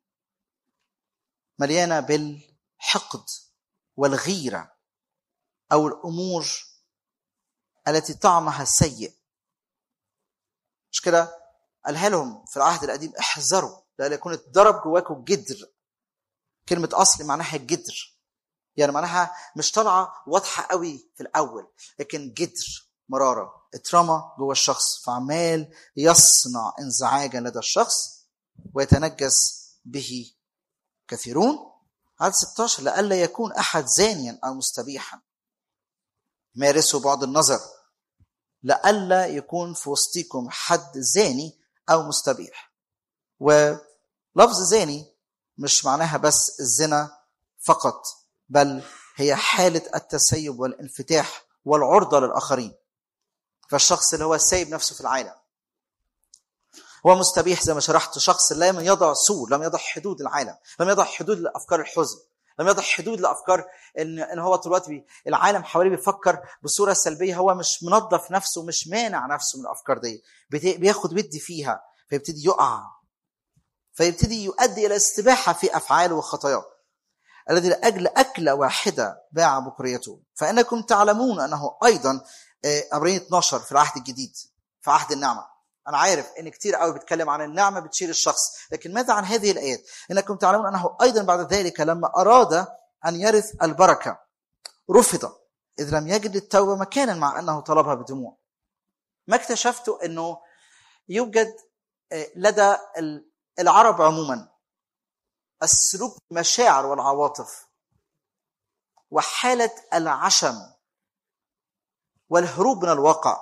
مليانه بالحقد والغيره او الامور التي طعمها سيء مش كده قالها لهم في العهد القديم احذروا لا يكون اتضرب جواكم جدر كلمة أصل معناها جدر يعني معناها مش طالعة واضحة قوي في الأول لكن جدر مرارة اترمى جوه الشخص فعمال يصنع انزعاجا لدى الشخص ويتنجس به كثيرون عدد 16 لئلا يكون أحد زانيا أو مستبيحا مارسوا بعض النظر لئلا يكون في وسطكم حد زاني او مستبيح ولفظ زاني مش معناها بس الزنا فقط بل هي حاله التسيب والانفتاح والعرضه للاخرين فالشخص اللي هو سايب نفسه في العالم هو مستبيح زي ما شرحت شخص لم يضع سور لم يضع حدود العالم لم يضع حدود لافكار الحزن لم يضع حدود لافكار ان ان هو طول الوقت بي العالم حواليه بيفكر بصوره سلبيه هو مش منظف نفسه مش مانع نفسه من الافكار دي بت- بياخد ودي فيها فيبتدي يقع فيبتدي يؤدي الى استباحه في افعاله وخطاياه الذي لاجل اكله واحده باع بكريته فانكم تعلمون انه ايضا آه، عبرين 12 في العهد الجديد في عهد النعمه انا عارف ان كتير قوي بيتكلم عن النعمه بتشيل الشخص لكن ماذا عن هذه الايات انكم تعلمون انه ايضا بعد ذلك لما اراد ان يرث البركه رفض اذ لم يجد للتوبه مكانا مع انه طلبها بدموع ما اكتشفت انه يوجد آه، لدى ال- العرب عموما السلوك المشاعر والعواطف وحاله العشم والهروب من الواقع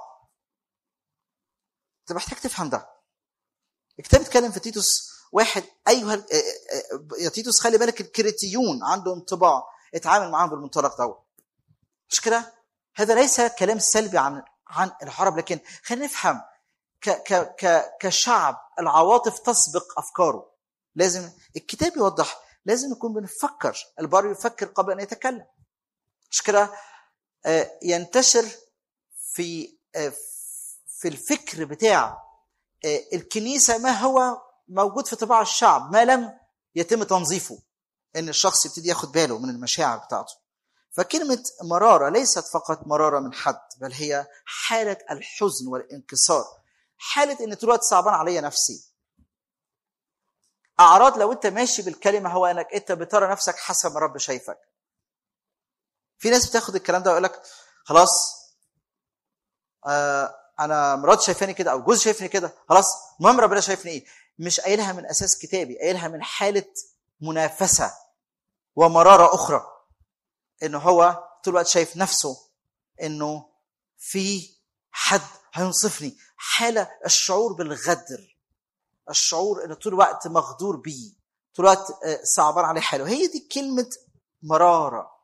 انت محتاج تفهم ده الكتاب بيتكلم في تيتوس واحد ايها ال- آه، آه، يا تيتوس خلي بالك الكريتيون عنده انطباع اتعامل معاهم بالمنطلق دوت مش كده هذا ليس كلام سلبي عن عن العرب لكن خلينا نفهم ك ك ك كشعب العواطف تسبق افكاره لازم الكتاب يوضح لازم نكون بنفكر البار يفكر قبل ان يتكلم مش كده آه، ينتشر في آه، في الفكر بتاع آه، الكنيسه ما هو موجود في طباع الشعب ما لم يتم تنظيفه ان الشخص يبتدي ياخد باله من المشاعر بتاعته فكلمه مراره ليست فقط مراره من حد بل هي حاله الحزن والانكسار حاله ان طول الوقت صعبان عليا نفسي اعراض لو انت ماشي بالكلمه هو انك انت بترى نفسك حسب ما الرب شايفك في ناس بتاخد الكلام ده ويقول لك خلاص آه انا مراتي شايفاني كده او جوزي شايفني كده خلاص المهم ربنا شايفني ايه مش قايلها من اساس كتابي قايلها من حاله منافسه ومراره اخرى انه هو طول الوقت شايف نفسه انه في حد هينصفني حاله الشعور بالغدر الشعور انه طول الوقت مغدور بيه طول الوقت آه، صعبان عليه حاله هي دي كلمه مراره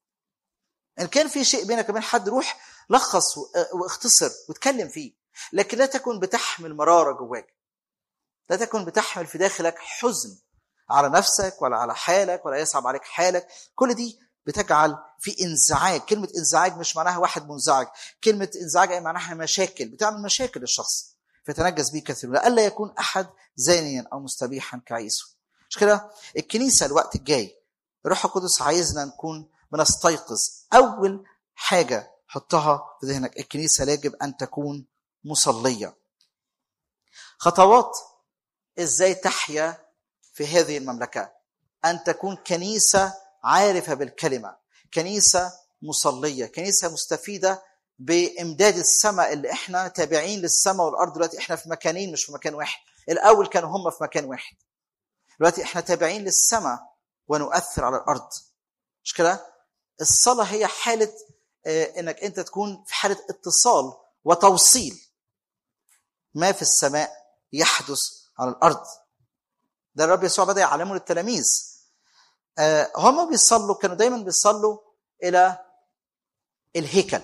ان كان في شيء بينك وبين حد روح لخص و- آه، واختصر واتكلم فيه لكن لا تكن بتحمل مراره جواك لا تكن بتحمل في داخلك حزن على نفسك ولا على حالك ولا يصعب عليك حالك كل دي بتجعل في انزعاج كلمة انزعاج مش معناها واحد منزعج كلمة انزعاج أي معناها مشاكل بتعمل مشاكل للشخص فتنجس به كثيرون لئلا يكون أحد زانيا أو مستبيحا كعيسو مش كده الكنيسة الوقت الجاي الروح القدس عايزنا نكون بنستيقظ أول حاجة حطها في ذهنك الكنيسة يجب أن تكون مصلية خطوات ازاي تحيا في هذه المملكه ان تكون كنيسه عارفه بالكلمه كنيسه مصليه كنيسه مستفيده بامداد السماء اللي احنا تابعين للسماء والارض دلوقتي احنا في مكانين مش في مكان واحد الاول كانوا هم في مكان واحد دلوقتي احنا تابعين للسماء ونؤثر على الارض مش كده الصلاه هي حاله آه، انك انت تكون في حاله اتصال وتوصيل ما في السماء يحدث على الارض ده الرب يسوع بدا يعلمه للتلاميذ آه، هم بيصلوا كانوا دايما بيصلوا الى الهيكل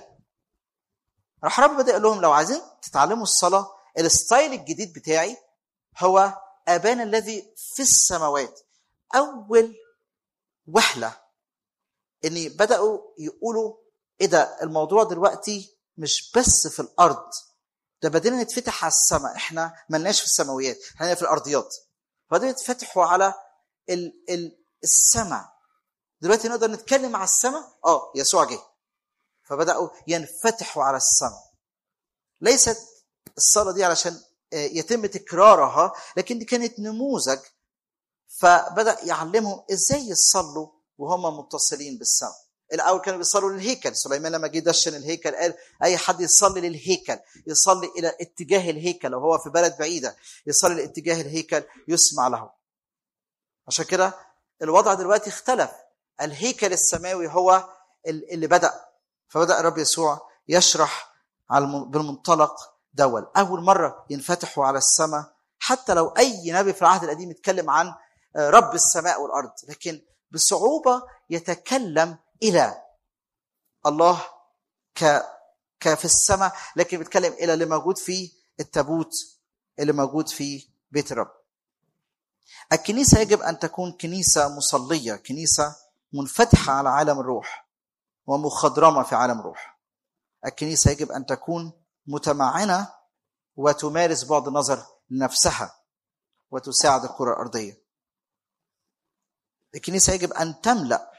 راح الرب بدا يقول لهم لو عايزين تتعلموا الصلاه الستايل الجديد بتاعي هو ابانا الذي في السماوات اول وهله ان بداوا يقولوا ايه ده الموضوع دلوقتي مش بس في الارض ده بدينا نتفتح على السماء احنا ملناش في السماويات احنا في الارضيات فبدأوا يتفتحوا على ال ال السماء دلوقتي نقدر نتكلم على السماء اه يسوع جه فبدأوا ينفتحوا على السماء ليست الصلاة دي علشان آه، يتم تكرارها لكن دي كانت نموذج فبدأ يعلمهم ازاي يصلوا وهم متصلين بالسماء الاول كانوا بيصلوا للهيكل سليمان لما جه دشن الهيكل قال اي حد يصلي للهيكل يصلي الى اتجاه الهيكل لو هو في بلد بعيده يصلي لاتجاه الهيكل يسمع له عشان كده الوضع دلوقتي اختلف الهيكل السماوي هو ال- اللي بدا فبدا الرب يسوع يشرح على الم- بالمنطلق دول اول مره ينفتحوا على السماء حتى لو اي نبي في العهد القديم يتكلم عن آه، رب السماء والارض لكن بصعوبه يتكلم الى الله ك كفي السماء لكن بيتكلم الى اللي موجود في التابوت اللي موجود في بيت الرب الكنيسه يجب ان تكون كنيسه مصليه كنيسه منفتحه على عالم الروح ومخضرمه في عالم الروح الكنيسه يجب ان تكون متمعنه وتمارس بعد النظر لنفسها وتساعد الكره الارضيه الكنيسه يجب ان تملا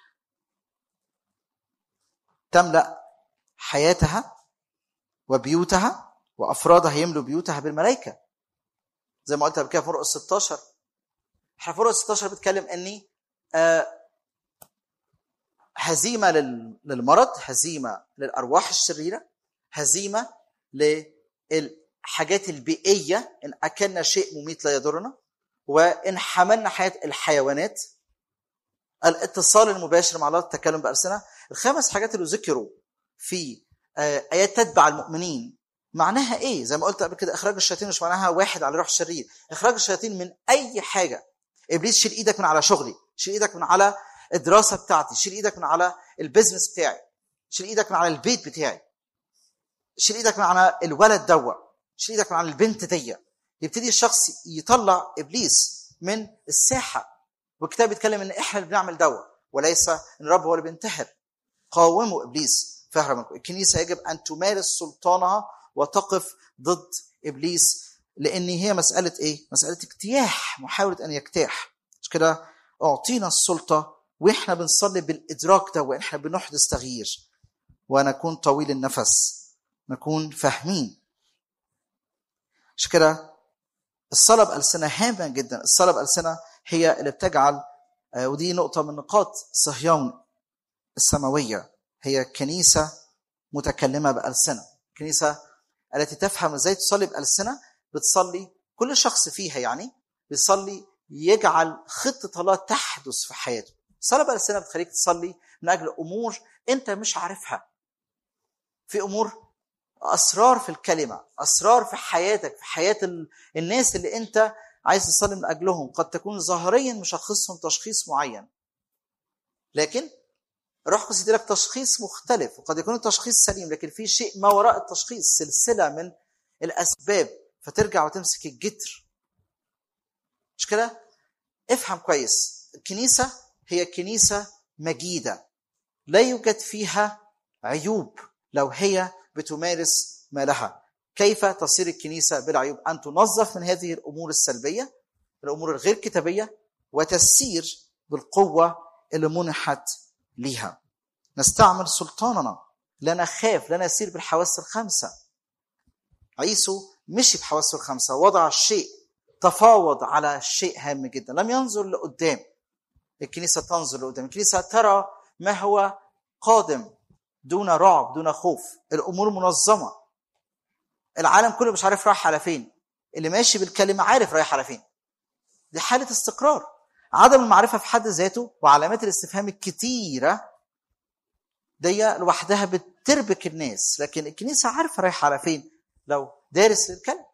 تملا حياتها وبيوتها وافرادها يملوا بيوتها بالملائكه زي ما قلت قبل كده في فرق 16 احنا في فرق 16 بتكلم اني آه هزيمه للمرض هزيمه للارواح الشريره هزيمه للحاجات البيئيه ان اكلنا شيء مميت لا يضرنا وان حملنا حياه الحيوانات الاتصال المباشر مع الله التكلم بألسنة الخمس حاجات اللي ذكروا في آيات تتبع المؤمنين معناها ايه زي ما قلت قبل كده اخراج الشياطين مش معناها واحد على روح الشرير اخراج الشياطين من اي حاجه ابليس شيل ايدك من على شغلي شيل ايدك من على الدراسه بتاعتي شيل ايدك من على البيزنس بتاعي شيل ايدك من على البيت بتاعي شيل ايدك من على الولد دوا شيل ايدك من على البنت دي يبتدي الشخص يطلع ابليس من الساحه والكتاب بيتكلم ان احنا اللي بنعمل دوا وليس ان الرب هو اللي بينتحر قاوموا ابليس فاهرة الكنيسه يجب ان تمارس سلطانها وتقف ضد ابليس لان هي مساله ايه؟ مساله اجتياح محاوله ان يجتاح مش كده اعطينا السلطه واحنا بنصلي بالادراك ده واحنا بنحدث تغيير ونكون طويل النفس نكون فاهمين مش كده الصلاه بالسنه هامه جدا الصلاه بالسنه هي اللي بتجعل ودي نقطه من نقاط صهيون السماويه هي كنيسه متكلمه بالسنه كنيسه التي تفهم ازاي تصلي بالسنه بتصلي كل شخص فيها يعني بيصلي يجعل خطه الله تحدث في حياته الصلاه بالسنه بتخليك تصلي من اجل امور انت مش عارفها في امور اسرار في الكلمه اسرار في حياتك في حياه الناس اللي انت عايز تصلي من اجلهم قد تكون ظاهريا مشخصهم تشخيص معين لكن الروح القدس يديلك تشخيص مختلف وقد يكون التشخيص سليم لكن في شيء ما وراء التشخيص سلسله من الاسباب فترجع وتمسك الجتر مش كده افهم كويس الكنيسه هي كنيسه مجيده لا يوجد فيها عيوب لو هي بتمارس ما لها كيف تصير الكنيسه بلا عيوب ان تنظف من هذه الامور السلبيه الامور الغير كتابيه وتسير بالقوه اللي منحت ليها نستعمل سلطاننا لا نخاف لا نسير بالحواس الخمسة عيسو مشي بحواسه الخمسة وضع الشيء تفاوض على شيء هام جدا لم ينظر لقدام الكنيسة تنظر لقدام الكنيسة ترى ما هو قادم دون رعب دون خوف الأمور منظمة العالم كله مش عارف رايح على فين اللي ماشي بالكلمة عارف رايح على فين دي حالة استقرار عدم المعرفة في حد ذاته وعلامات الاستفهام الكتيرة دي لوحدها بتربك الناس لكن الكنيسة عارفة رايحة على فين لو دارس للكلام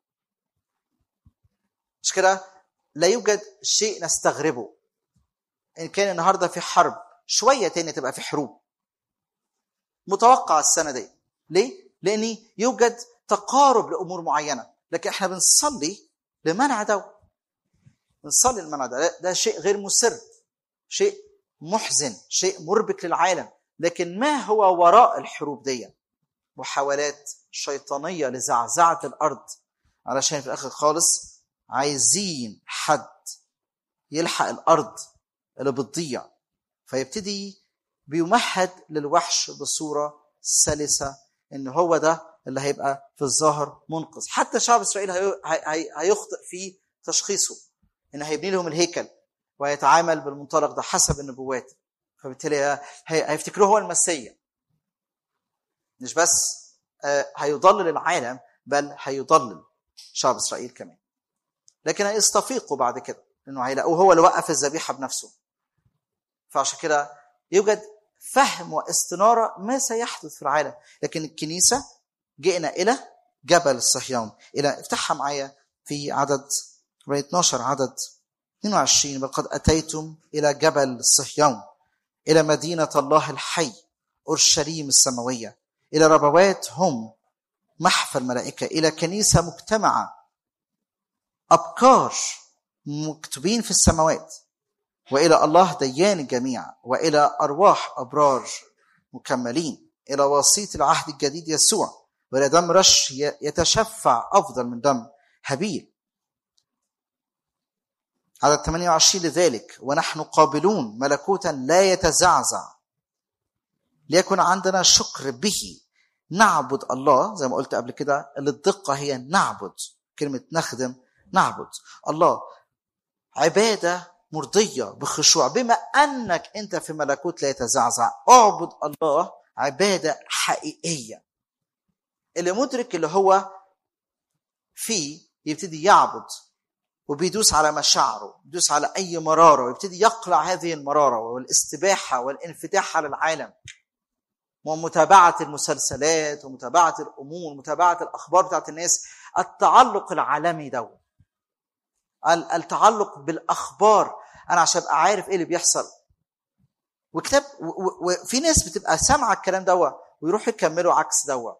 مش كده لا يوجد شيء نستغربه إن كان النهاردة في حرب شوية تاني تبقى في حروب متوقع السنة دي ليه؟ لأن يوجد تقارب لأمور معينة لكن احنا بنصلي لمنع ده بنصلي المنع ده ده شيء غير مسر شيء محزن شيء مربك للعالم لكن ما هو وراء الحروب دي محاولات شيطانيه لزعزعه الارض علشان في الاخر خالص عايزين حد يلحق الارض اللي بتضيع فيبتدي بيمهد للوحش بصوره سلسه ان هو ده اللي هيبقى في الظاهر منقذ حتى شعب اسرائيل هيخطئ في تشخيصه ان هيبني لهم الهيكل ويتعامل بالمنطلق ده حسب النبوات فبالتالي هيفتكروه هو المسيا مش بس هيضلل العالم بل هيضلل شعب اسرائيل كمان لكن هيستفيقوا بعد كده انه هيلاقوه هو اللي وقف الذبيحه بنفسه فعشان كده يوجد فهم واستناره ما سيحدث في العالم لكن الكنيسه جئنا الى جبل الصهيون الى افتحها معايا في عدد 12 عدد 22 بل قد اتيتم الى جبل الصهيون الى مدينه الله الحي اورشليم السماويه إلى ربوات هم محفى الملائكة إلى كنيسة مجتمعة أبكار مكتوبين في السماوات وإلى الله ديان الجميع وإلى أرواح أبرار مكملين إلى وسيط العهد الجديد يسوع وإلى دم رش يتشفع أفضل من دم هابيل عدد 28 لذلك ونحن قابلون ملكوتا لا يتزعزع ليكن عندنا شكر به نعبد الله زي ما قلت قبل كده اللي الدقة هي نعبد كلمة نخدم نعبد الله عبادة مرضية بخشوع بما أنك أنت في ملكوت لا يتزعزع اعبد الله عبادة حقيقية اللي مدرك اللي هو فيه يبتدي يعبد وبيدوس على مشاعره بيدوس على أي مرارة ويبتدي يقلع هذه المرارة والاستباحة والانفتاح على العالم ومتابعة المسلسلات ومتابعة الأمور ومتابعة الأخبار بتاعت الناس التعلق العالمي ده التعلق بالأخبار أنا عشان أبقى عارف إيه اللي بيحصل وكتاب وفي ناس بتبقى سامعة الكلام ده ويروحوا يكملوا عكس ده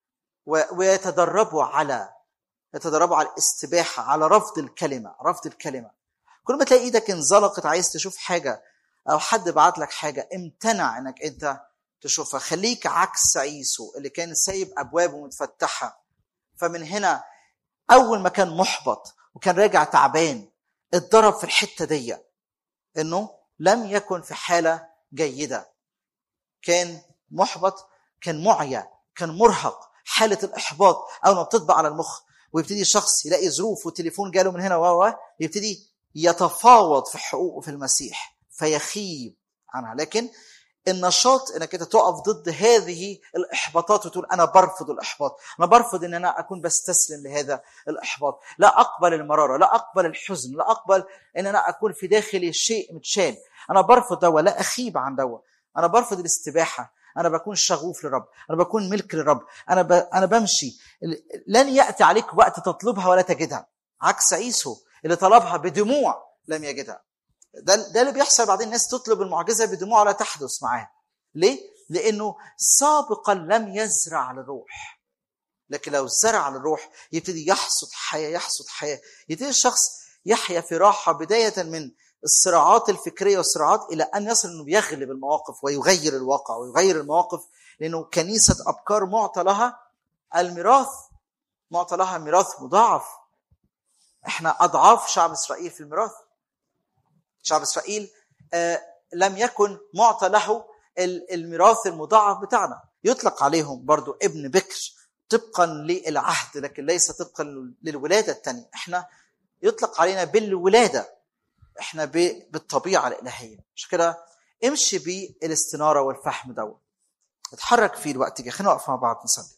ويتدربوا على يتدربوا على الاستباحة على رفض الكلمة رفض الكلمة كل ما تلاقي ايدك انزلقت عايز تشوف حاجة او حد بعت لك حاجة امتنع انك انت تشوفها خليك عكس عيسو اللي كان سايب ابوابه متفتحه فمن هنا اول ما كان محبط وكان راجع تعبان اتضرب في الحته دي انه لم يكن في حاله جيده كان محبط كان معيا كان مرهق حاله الاحباط اول ما بتطبع على المخ ويبتدي الشخص يلاقي ظروف وتليفون جاله من هنا و يبتدي يتفاوض في حقوقه في المسيح فيخيب عنها لكن النشاط انك انت تقف ضد هذه الاحباطات وتقول انا برفض الاحباط انا برفض ان انا اكون بستسلم لهذا الاحباط لا اقبل المراره لا اقبل الحزن لا اقبل ان انا اكون في داخلي شيء متشال انا برفض دوا لا اخيب عن دوا انا برفض الاستباحه انا بكون شغوف للرب انا بكون ملك للرب انا ب... انا بمشي لن ياتي عليك وقت تطلبها ولا تجدها عكس عيسو اللي طلبها بدموع لم يجدها ده ده اللي بيحصل بعدين الناس تطلب المعجزه بدموع لا تحدث معاها ليه لانه سابقا لم يزرع للروح لكن لو زرع للروح يبتدي يحصد حياه يحصد حياه يبتدي الشخص يحيا في راحه بدايه من الصراعات الفكريه والصراعات الى ان يصل انه يغلب المواقف ويغير الواقع ويغير المواقف لانه كنيسه ابكار معطى لها الميراث معطى لها ميراث مضاعف احنا اضعاف شعب اسرائيل في الميراث شعب اسرائيل آه لم يكن معطى له الميراث المضاعف بتاعنا يطلق عليهم برضو ابن بكر طبقا للعهد لكن ليس طبقا للولاده الثانيه احنا يطلق علينا بالولاده احنا بالطبيعه الالهيه عشان كده امشي بالاستناره والفهم دوت اتحرك فيه الوقت جاي خلينا نقف مع بعض نصلي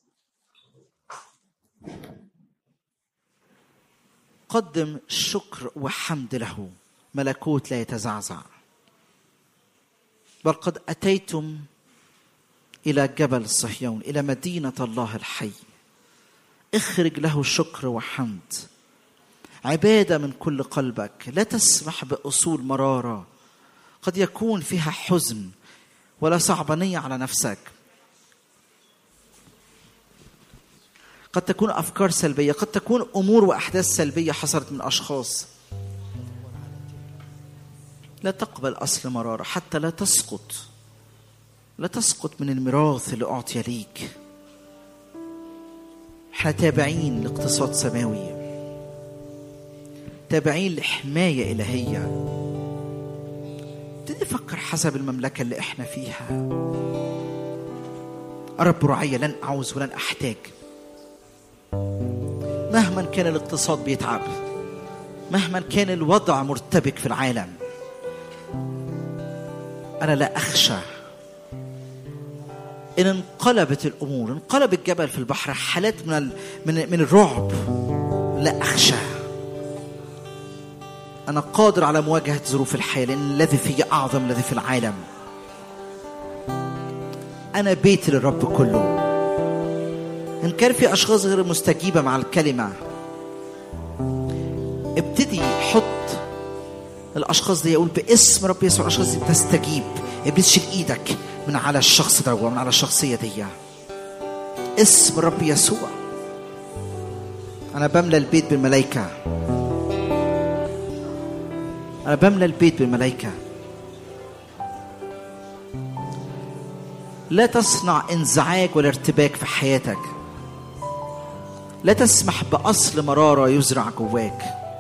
قدم شكر وحمد له ملكوت لا يتزعزع بل قد اتيتم الى جبل صهيون الى مدينه الله الحي اخرج له شكر وحمد عباده من كل قلبك لا تسمح باصول مراره قد يكون فيها حزن ولا صعبانيه على نفسك قد تكون افكار سلبيه قد تكون امور واحداث سلبيه حصلت من اشخاص لا تقبل اصل مراره حتى لا تسقط لا تسقط من الميراث اللي اعطي ليك احنا تابعين لاقتصاد سماوي تابعين لحمايه الهيه ابتدي فكر حسب المملكه اللي احنا فيها رب رعية لن أعوز ولن أحتاج مهما كان الاقتصاد بيتعب مهما كان الوضع مرتبك في العالم أنا لا أخشى إن انقلبت الأمور انقلب الجبل في البحر حالات من ال... من من الرعب لا أخشى أنا قادر على مواجهة ظروف الحياة لأن الذي في أعظم الذي في العالم أنا بيت للرب كله إن كان في أشخاص غير مستجيبة مع الكلمة ابتدي حط الأشخاص دي يقول باسم رب يسوع الأشخاص دي بتستجيب ابليس شيل إيدك من على الشخص ده ومن على الشخصية دي اسم الرب يسوع أنا بملى البيت بالملائكة أنا بملى البيت بالملائكة لا تصنع انزعاج ولا ارتباك في حياتك لا تسمح بأصل مرارة يزرع جواك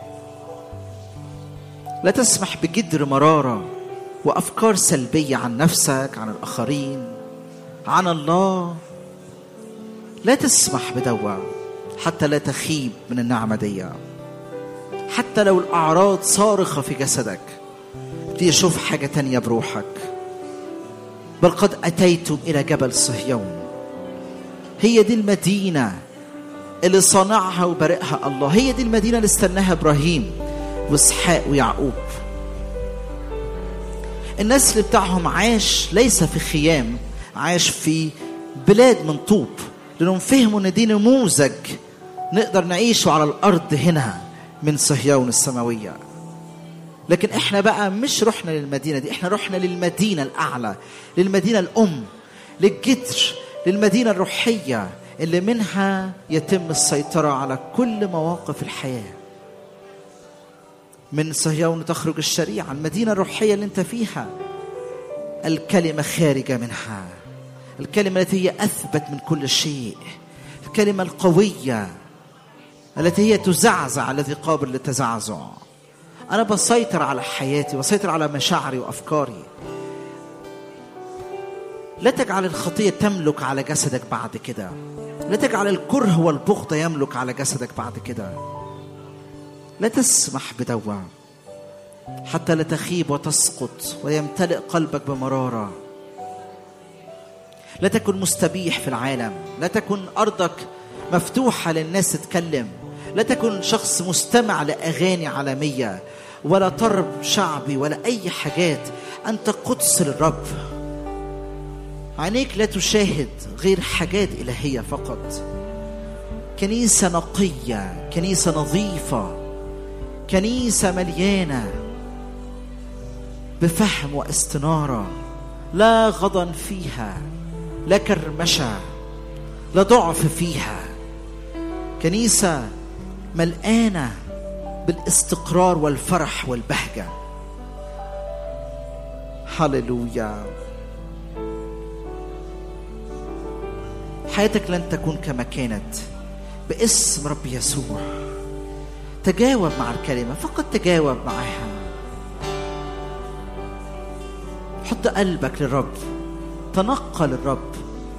لا تسمح بجدر مرارة وأفكار سلبية عن نفسك عن الآخرين عن الله لا تسمح بدوا حتى لا تخيب من النعمة دي حتى لو الأعراض صارخة في جسدك ابتدي شوف حاجة تانية بروحك بل قد أتيتم إلى جبل صهيون هي دي المدينة اللي صنعها وبارئها الله هي دي المدينة اللي استناها إبراهيم وإسحاق ويعقوب الناس اللي بتاعهم عاش ليس في خيام عاش في بلاد من طوب لأنهم فهموا إن دي نموذج نقدر نعيشه على الأرض هنا من صهيون السماوية لكن احنا بقى مش رحنا للمدينة دي احنا رحنا للمدينة الأعلى للمدينة الأم للجدر للمدينة الروحية اللي منها يتم السيطرة على كل مواقف الحياة من صهيون تخرج الشريعة المدينة الروحية اللي انت فيها الكلمة خارجة منها الكلمة التي هي أثبت من كل شيء الكلمة القوية التي هي تزعزع الذي قابل للتزعزع أنا بسيطر على حياتي بسيطر على مشاعري وأفكاري لا تجعل الخطية تملك على جسدك بعد كده لا تجعل الكره والبغض يملك على جسدك بعد كده لا تسمح بدوا حتى لا تخيب وتسقط ويمتلئ قلبك بمرارة لا تكن مستبيح في العالم لا تكن أرضك مفتوحة للناس تتكلم لا تكن شخص مستمع لأغاني عالمية ولا طرب شعبي ولا أي حاجات أنت قدس للرب عينيك لا تشاهد غير حاجات إلهية فقط كنيسة نقية كنيسة نظيفة كنيسة مليانة بفهم واستنارة لا غضن فيها لا كرمشة لا ضعف فيها كنيسة ملقانة بالاستقرار والفرح والبهجة هللويا حياتك لن تكون كما كانت باسم رب يسوع تجاوب مع الكلمة فقط تجاوب معها حط قلبك للرب تنقى للرب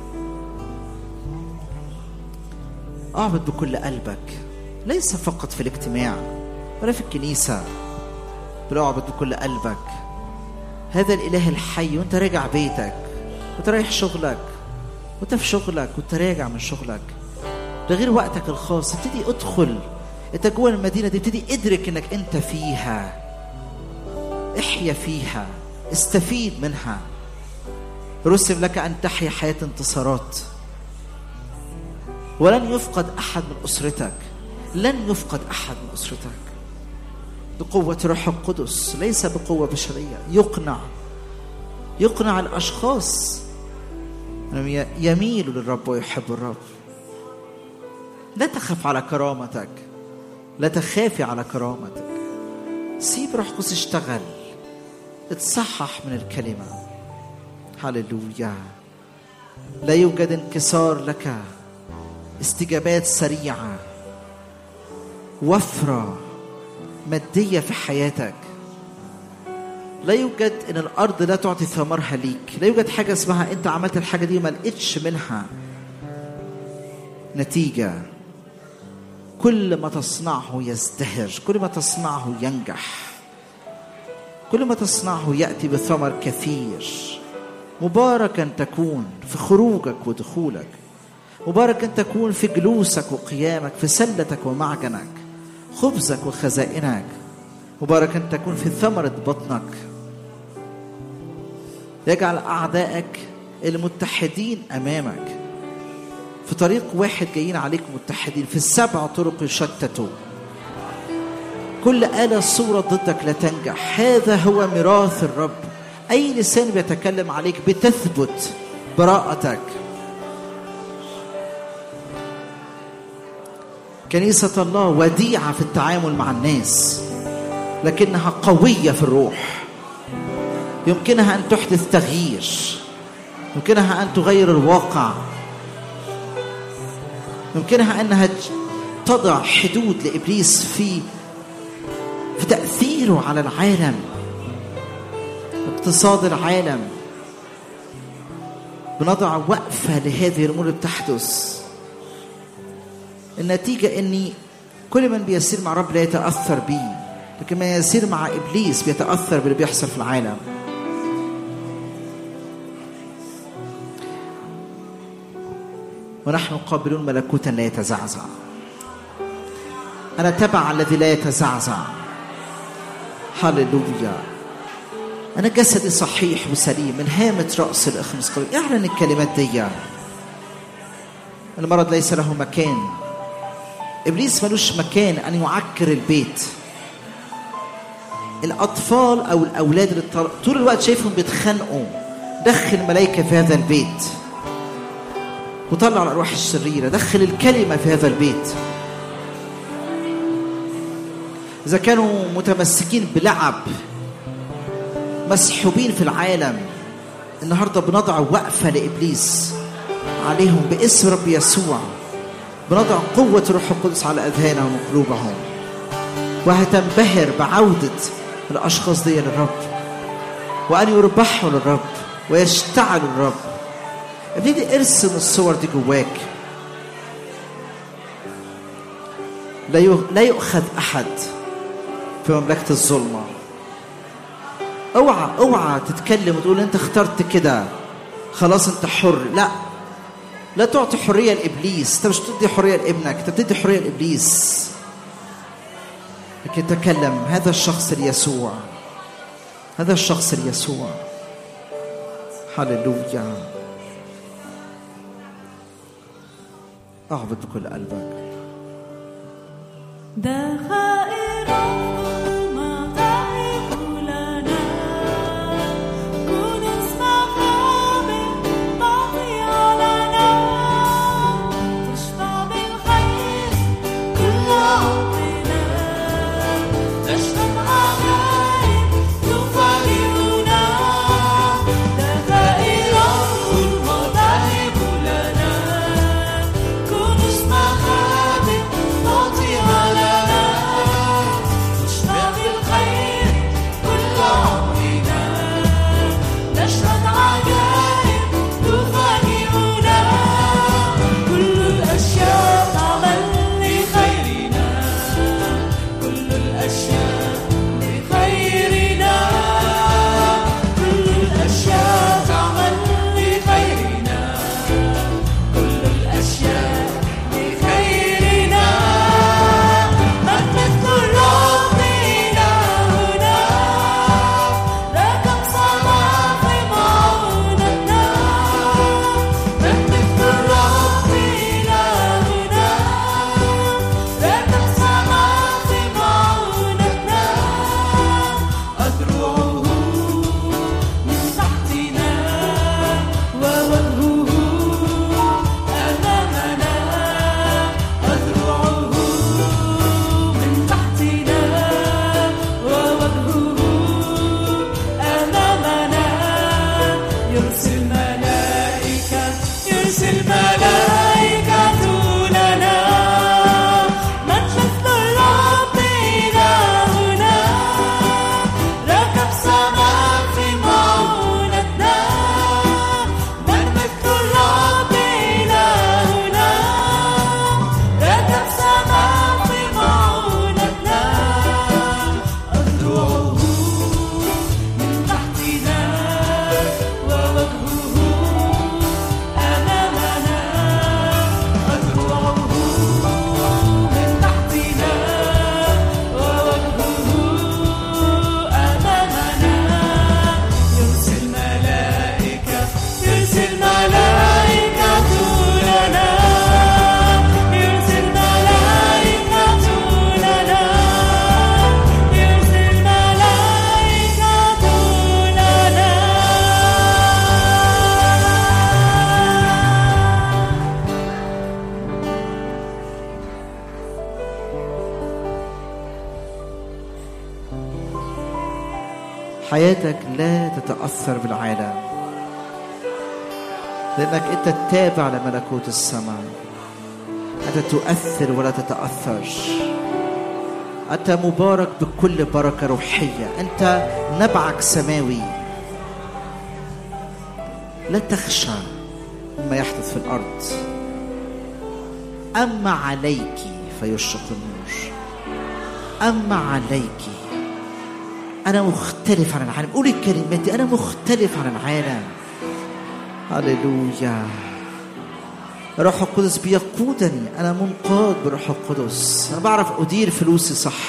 اعبد بكل قلبك ليس فقط في الاجتماع ولا في الكنيسة بل اعبد بكل قلبك هذا الإله الحي وانت راجع بيتك وانت رايح شغلك وانت في شغلك وانت راجع من شغلك ده غير وقتك الخاص ابتدي ادخل انت جوه المدينة دي ابتدي ادرك انك انت فيها احيا فيها استفيد منها رسم لك ان تحيا حياة انتصارات ولن يفقد احد من اسرتك لن يفقد احد من اسرتك بقوة روح القدس ليس بقوة بشرية يقنع يقنع الاشخاص انهم يميلوا للرب ويحبوا الرب لا تخف على كرامتك لا تخافي على كرامتك سيب روح قدس اشتغل اتصحح من الكلمة هللويا لا يوجد انكسار لك استجابات سريعة وفرة مادية في حياتك لا يوجد ان الارض لا تعطي ثمرها ليك لا يوجد حاجة اسمها انت عملت الحاجة دي وما لقيتش منها نتيجة كل ما تصنعه يزدهر كل ما تصنعه ينجح كل ما تصنعه يأتي بثمر كثير مباركا تكون في خروجك ودخولك مباركا تكون في جلوسك وقيامك في سلتك ومعجنك خبزك وخزائنك مباركا تكون في ثمرة بطنك يجعل أعدائك المتحدين أمامك في طريق واحد جايين عليك متحدين في السبع طرق يشتتوا كل آلة صورة ضدك لا تنجح هذا هو ميراث الرب أي لسان بيتكلم عليك بتثبت براءتك كنيسة الله وديعة في التعامل مع الناس لكنها قوية في الروح يمكنها أن تحدث تغيير يمكنها أن تغير الواقع يمكنها أنها تضع حدود لإبليس في في تأثيره على العالم اقتصاد العالم بنضع وقفة لهذه الأمور اللي بتحدث النتيجة أني كل من بيسير مع رب لا يتأثر بيه لكن من يسير مع إبليس بيتأثر باللي بيحصل في العالم ونحن قابلون ملكوتا لا يتزعزع أنا تبع الذي لا يتزعزع هللويا أنا جسدي صحيح وسليم من هامة رأس الأخمس قوي اعلن الكلمات دي المرض ليس له مكان إبليس ملوش مكان أن يعكر البيت الأطفال أو الأولاد اللي طل- طول الوقت شايفهم بيتخانقوا دخل ملائكة في هذا البيت وطلع الأرواح الشريرة دخل الكلمة في هذا البيت إذا كانوا متمسكين بلعب مسحوبين في العالم النهارده بنضع وقفة لإبليس عليهم باسم رب يسوع بنضع قوة الروح القدس على أذهانهم وقلوبهم وهتنبهر بعودة الأشخاص دي للرب وأن يربحوا للرب ويشتعلوا للرب ابتدي ارسم الصور دي جواك لا يؤ- لا يؤخذ أحد في مملكة الظلمة اوعى اوعى تتكلم وتقول انت اخترت كده خلاص انت حر لا لا تعطي حريه لابليس انت مش بتدي حريه لابنك انت بتدي حريه لابليس لكن تكلم هذا الشخص ليسوع هذا الشخص ليسوع هللويا اعبد بكل قلبك دخائر المطاعم لنا كن اسمك بالطاغي علنا تشفع بالخير كل عمرنا نشهد عجائب تفرحنا دخائر المطاعم لنا كن اسمك بالطاغي علنا حياتك لا تتأثر بالعالم لأنك أنت تتابع لملكوت السماء أنت تؤثر ولا تتأثر أنت مبارك بكل بركة روحية أنت نبعك سماوي لا تخشى مما يحدث في الأرض أما عليك فيشرق النور أما عليك أنا مختلف عن العالم قولي الكلمات دي أنا مختلف عن العالم هللويا روح القدس بيقودني أنا منقاد بروح القدس أنا بعرف أدير فلوسي صح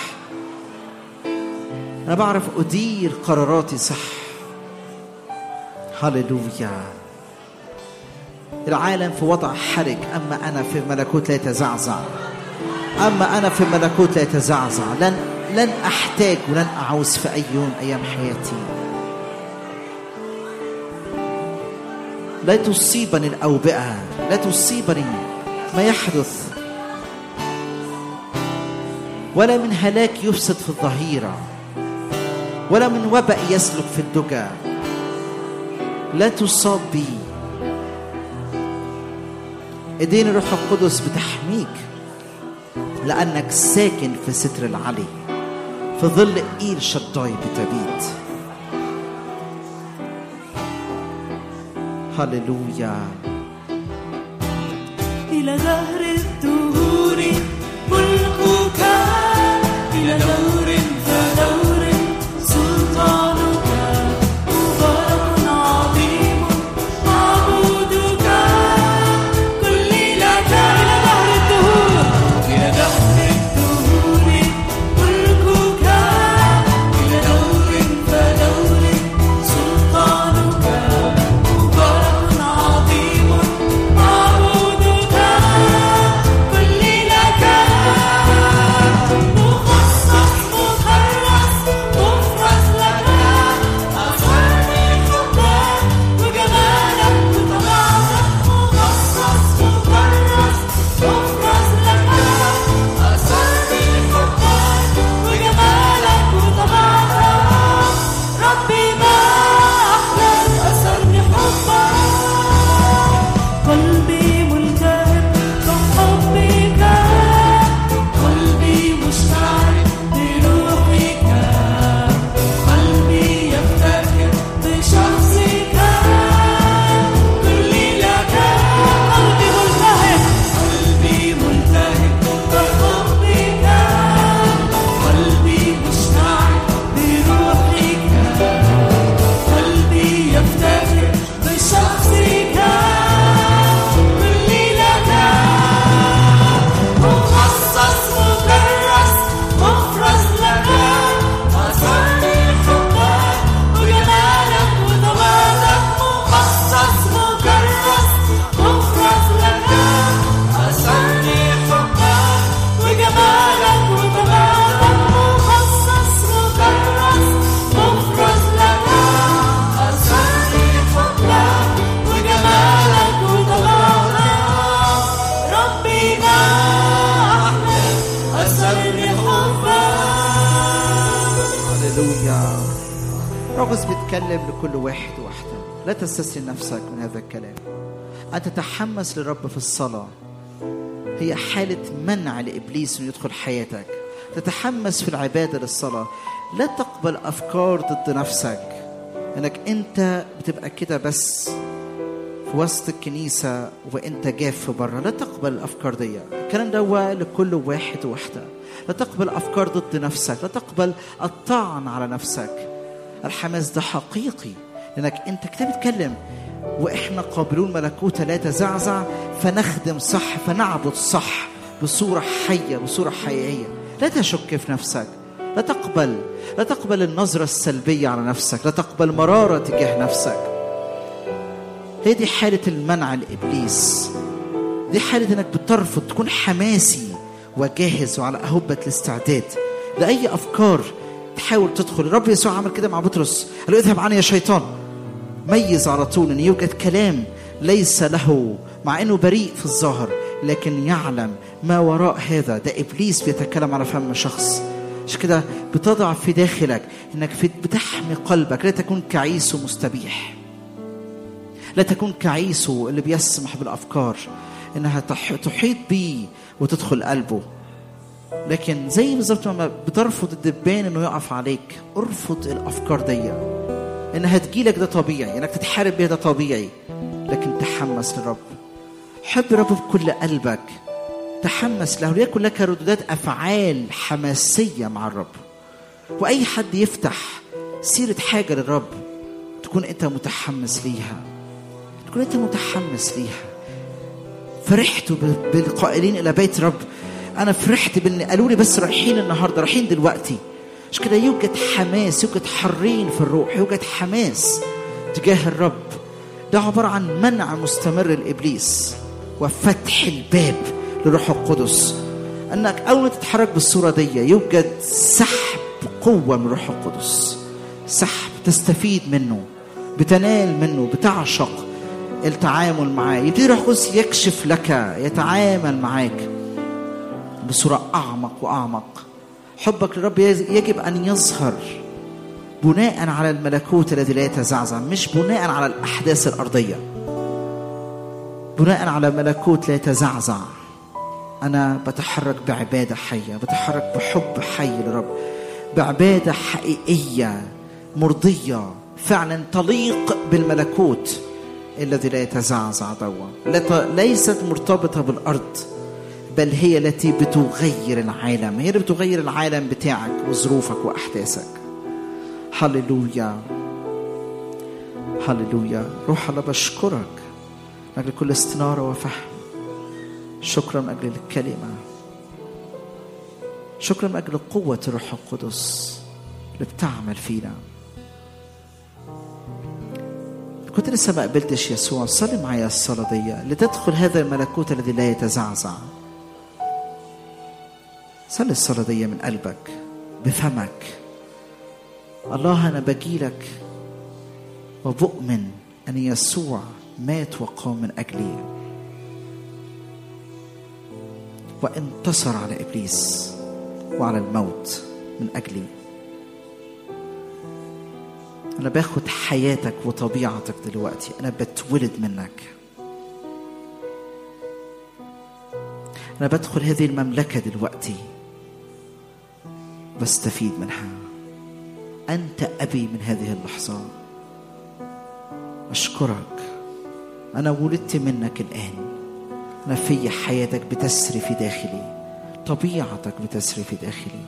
أنا بعرف أدير قراراتي صح هللويا العالم في وضع حرج أما أنا في ملكوت لا يتزعزع أما أنا في ملكوت لا يتزعزع لن لن أحتاج ولن أعوز في أي يوم أيام حياتي لا تصيبني الأوبئة لا تصيبني ما يحدث ولا من هلاك يفسد في الظهيرة ولا من وبأ يسلك في الدجى لا تصاب بي ايدين الروح القدس بتحميك لأنك ساكن في ستر العلي في ظل إيل شداي بتبيت هللويا إلى دهر الدهور ملكك إلى دور فدور سلطانك مبارك عظيم معبودك كل لك إلى دهر الدهور إلى دهر الدهور ملكك إلى دور فدور سلطانك مبارك عظيم معبودك كل لك مخصص مكرس مفرز لك أسرني حبك وجمالك وطبيعتك مخصص مكرس مفرز لك أسرني حبك وجمالك وطبيعتك ربي ما أحلى أسرني حبك قلبي ملتهب بحبك قلبي مشتعل بروحك قلبي يفتخر بشخصك كلي لك قلبي ملتهب قلبي ملتهب بحبك قلبي مشتعل بروحك قلبي يفتخر بشخصك كلي لك مخصص مكرس مفرز لك أسرني حبك وجمالك وطبيعتك مخصص مكرس مفرز لك أسرني حبك وجمالك وطبيعتك مخصص مكرس مفرز لك أسرني حبك وجمالك وطبيعتك ربي ما أحلى أسرني حبك هللويا رغز بيتكلم لكل واحد واحدة لا تستسلم نفسك من هذا الكلام أن تتحمس للرب في الصلاة هي حالة منع لإبليس أن يدخل حياتك تتحمس في العبادة للصلاة لا تقبل أفكار ضد نفسك أنك أنت بتبقى كده بس في وسط الكنيسة وانت جاف بره لا تقبل الافكار دي الكلام ده لكل واحد وواحدة لا تقبل افكار ضد نفسك لا تقبل الطعن على نفسك الحماس ده حقيقي لانك انت كتاب بتكلم واحنا قابلون ملكوت لا يتزعزع فنخدم صح فنعبد صح بصورة حية بصورة حقيقية لا تشك في نفسك لا تقبل لا تقبل النظرة السلبية على نفسك لا تقبل مرارة تجاه نفسك هي دي حالة المنع لإبليس دي حالة إنك بترفض تكون حماسي وجاهز وعلى أهبة الاستعداد لأي أفكار تحاول تدخل الرب يسوع عمل كده مع بطرس قال له اذهب عني يا شيطان ميز على طول ان يوجد كلام ليس له مع انه بريء في الظاهر لكن يعلم ما وراء هذا ده ابليس بيتكلم على فم شخص عشان كده بتضع في داخلك انك في- بتحمي قلبك لا تكون كعيسو مستبيح لا تكون كعيسو اللي بيسمح بالافكار انها تح- تحيط بيه وتدخل قلبه لكن زي بالظبط لما بترفض الدبان انه يقف عليك ارفض الافكار دي انها تجيلك ده طبيعي انك تتحارب بيها ده طبيعي لكن تحمس للرب حب الرب بكل قلبك تحمس له ليكن لك ردودات افعال حماسيه مع الرب واي حد يفتح سيره حاجه للرب تكون انت متحمس ليها تكون انت متحمس ليها فرحت ب- بالقائلين الى بيت رب انا فرحت بان قالوا لي بس رايحين النهارده رايحين دلوقتي مش كده يوجد حماس يوجد حرين في الروح يوجد حماس تجاه الرب ده عبارة عن منع مستمر لإبليس وفتح الباب للروح القدس أنك أول ما تتحرك بالصورة دي يوجد سحب قوة من الروح القدس سحب تستفيد منه بتنال منه بتعشق التعامل معاه يبتدي الروح القدس يكشف لك يتعامل معاك بصورة أعمق وأعمق حبك للرب يجب أن يظهر بناء على الملكوت الذي لا يتزعزع مش بناء على الأحداث الأرضية بناء على ملكوت لا يتزعزع أنا بتحرك بعبادة حية بتحرك بحب حي للرب بعبادة حقيقية مرضية فعلا تليق بالملكوت الذي لا يتزعزع دوا لا ت- ليست مرتبطة بالأرض بل هي التي بتغير العالم هي اللي بتغير العالم بتاعك وظروفك وأحداثك هللويا هللويا روح الله بشكرك من أجل كل استنارة وفهم شكرا من أجل الكلمة شكرا من أجل قوة الروح القدس اللي بتعمل فينا كنت لسه ما قبلتش يسوع صلي معايا الصلاة دي لتدخل هذا الملكوت الذي لا يتزعزع صلي الصلاة دي من قلبك بفمك الله أنا بجيلك وبؤمن أن يسوع مات وقام من أجلي وانتصر على إبليس وعلى الموت من أجلي أنا باخد حياتك وطبيعتك دلوقتي أنا بتولد منك أنا بدخل هذه المملكة دلوقتي بستفيد منها أنت أبي من هذه اللحظة أشكرك أنا ولدت منك الآن أنا في حياتك بتسري في داخلي طبيعتك بتسري في داخلي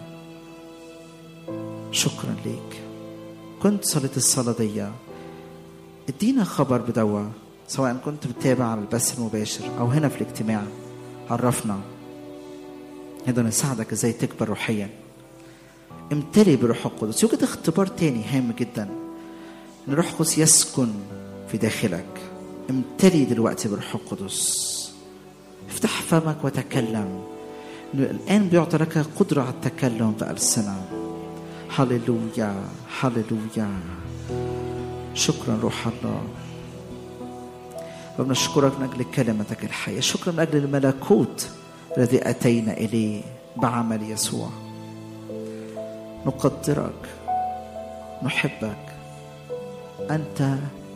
شكرا ليك كنت صليت الصلاة دي ادينا خبر بدوا سواء كنت بتتابع على البث المباشر أو هنا في الاجتماع عرفنا نقدر نساعدك ازاي تكبر روحيا امتلي بروح القدس يوجد اختبار تاني هام جدا ان الروح القدس يسكن في داخلك امتلي دلوقتي بروح القدس افتح فمك وتكلم إنه الآن بيعطى لك قدرة على التكلم بألسنة هللويا هللويا شكرا روح الله وبنشكرك من أجل كلمتك الحية شكرا من أجل الملكوت الذي أتينا إليه بعمل يسوع نقدرك نحبك أنت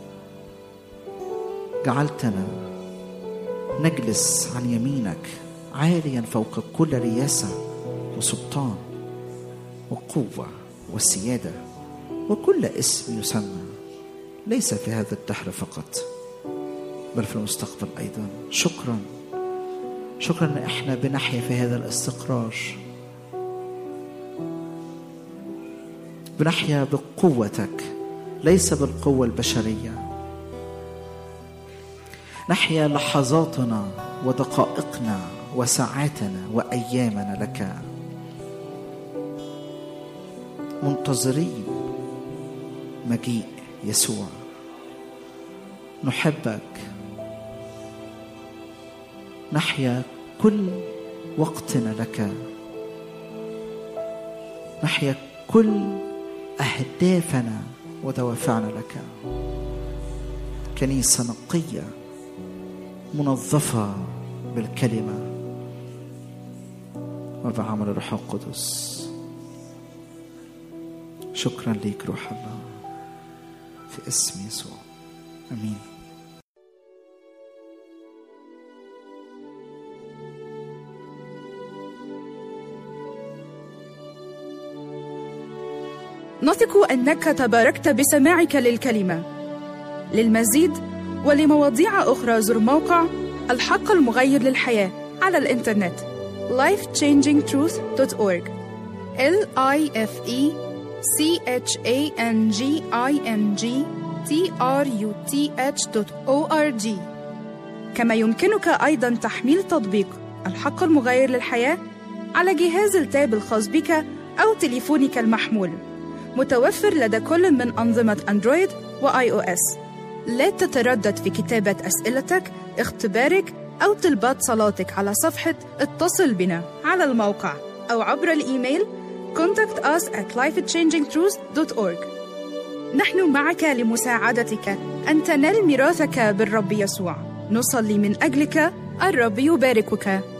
جعلتنا نجلس عن يمينك عاليا فوق كل رياسة وسلطان وقوة وسيادة وكل اسم يسمى ليس في هذا الدهر فقط بل في المستقبل أيضا شكرا شكرا ان احنا بنحيا في هذا الاستقرار بنحيا بقوتك ليس بالقوة البشرية نحيا لحظاتنا ودقائقنا وساعاتنا وأيامنا لك منتظرين مجيء يسوع نحبك نحيا كل وقتنا لك نحيا كل اهدافنا ودوافعنا لك كنيسه نقيه منظفه بالكلمه وبعمل الروح القدس شكرا ليك روح الله في اسم يسوع امين نثق انك تباركت بسماعك للكلمه للمزيد ولمواضيع اخرى زر موقع الحق المغير للحياه على الانترنت lifechangingtruth.org l i f e c h a n g i n g t r u t h o r g كما يمكنك ايضا تحميل تطبيق الحق المغير للحياه على جهاز التاب الخاص بك او تليفونك المحمول متوفر لدى كل من أنظمة أندرويد وآي أو إس. لا تتردد في كتابة أسئلتك، اختبارك أو طلبات صلاتك على صفحة اتصل بنا على الموقع أو عبر الإيميل contact us at lifechangingtruth.org نحن معك لمساعدتك أن تنال ميراثك بالرب يسوع نصلي من أجلك الرب يباركك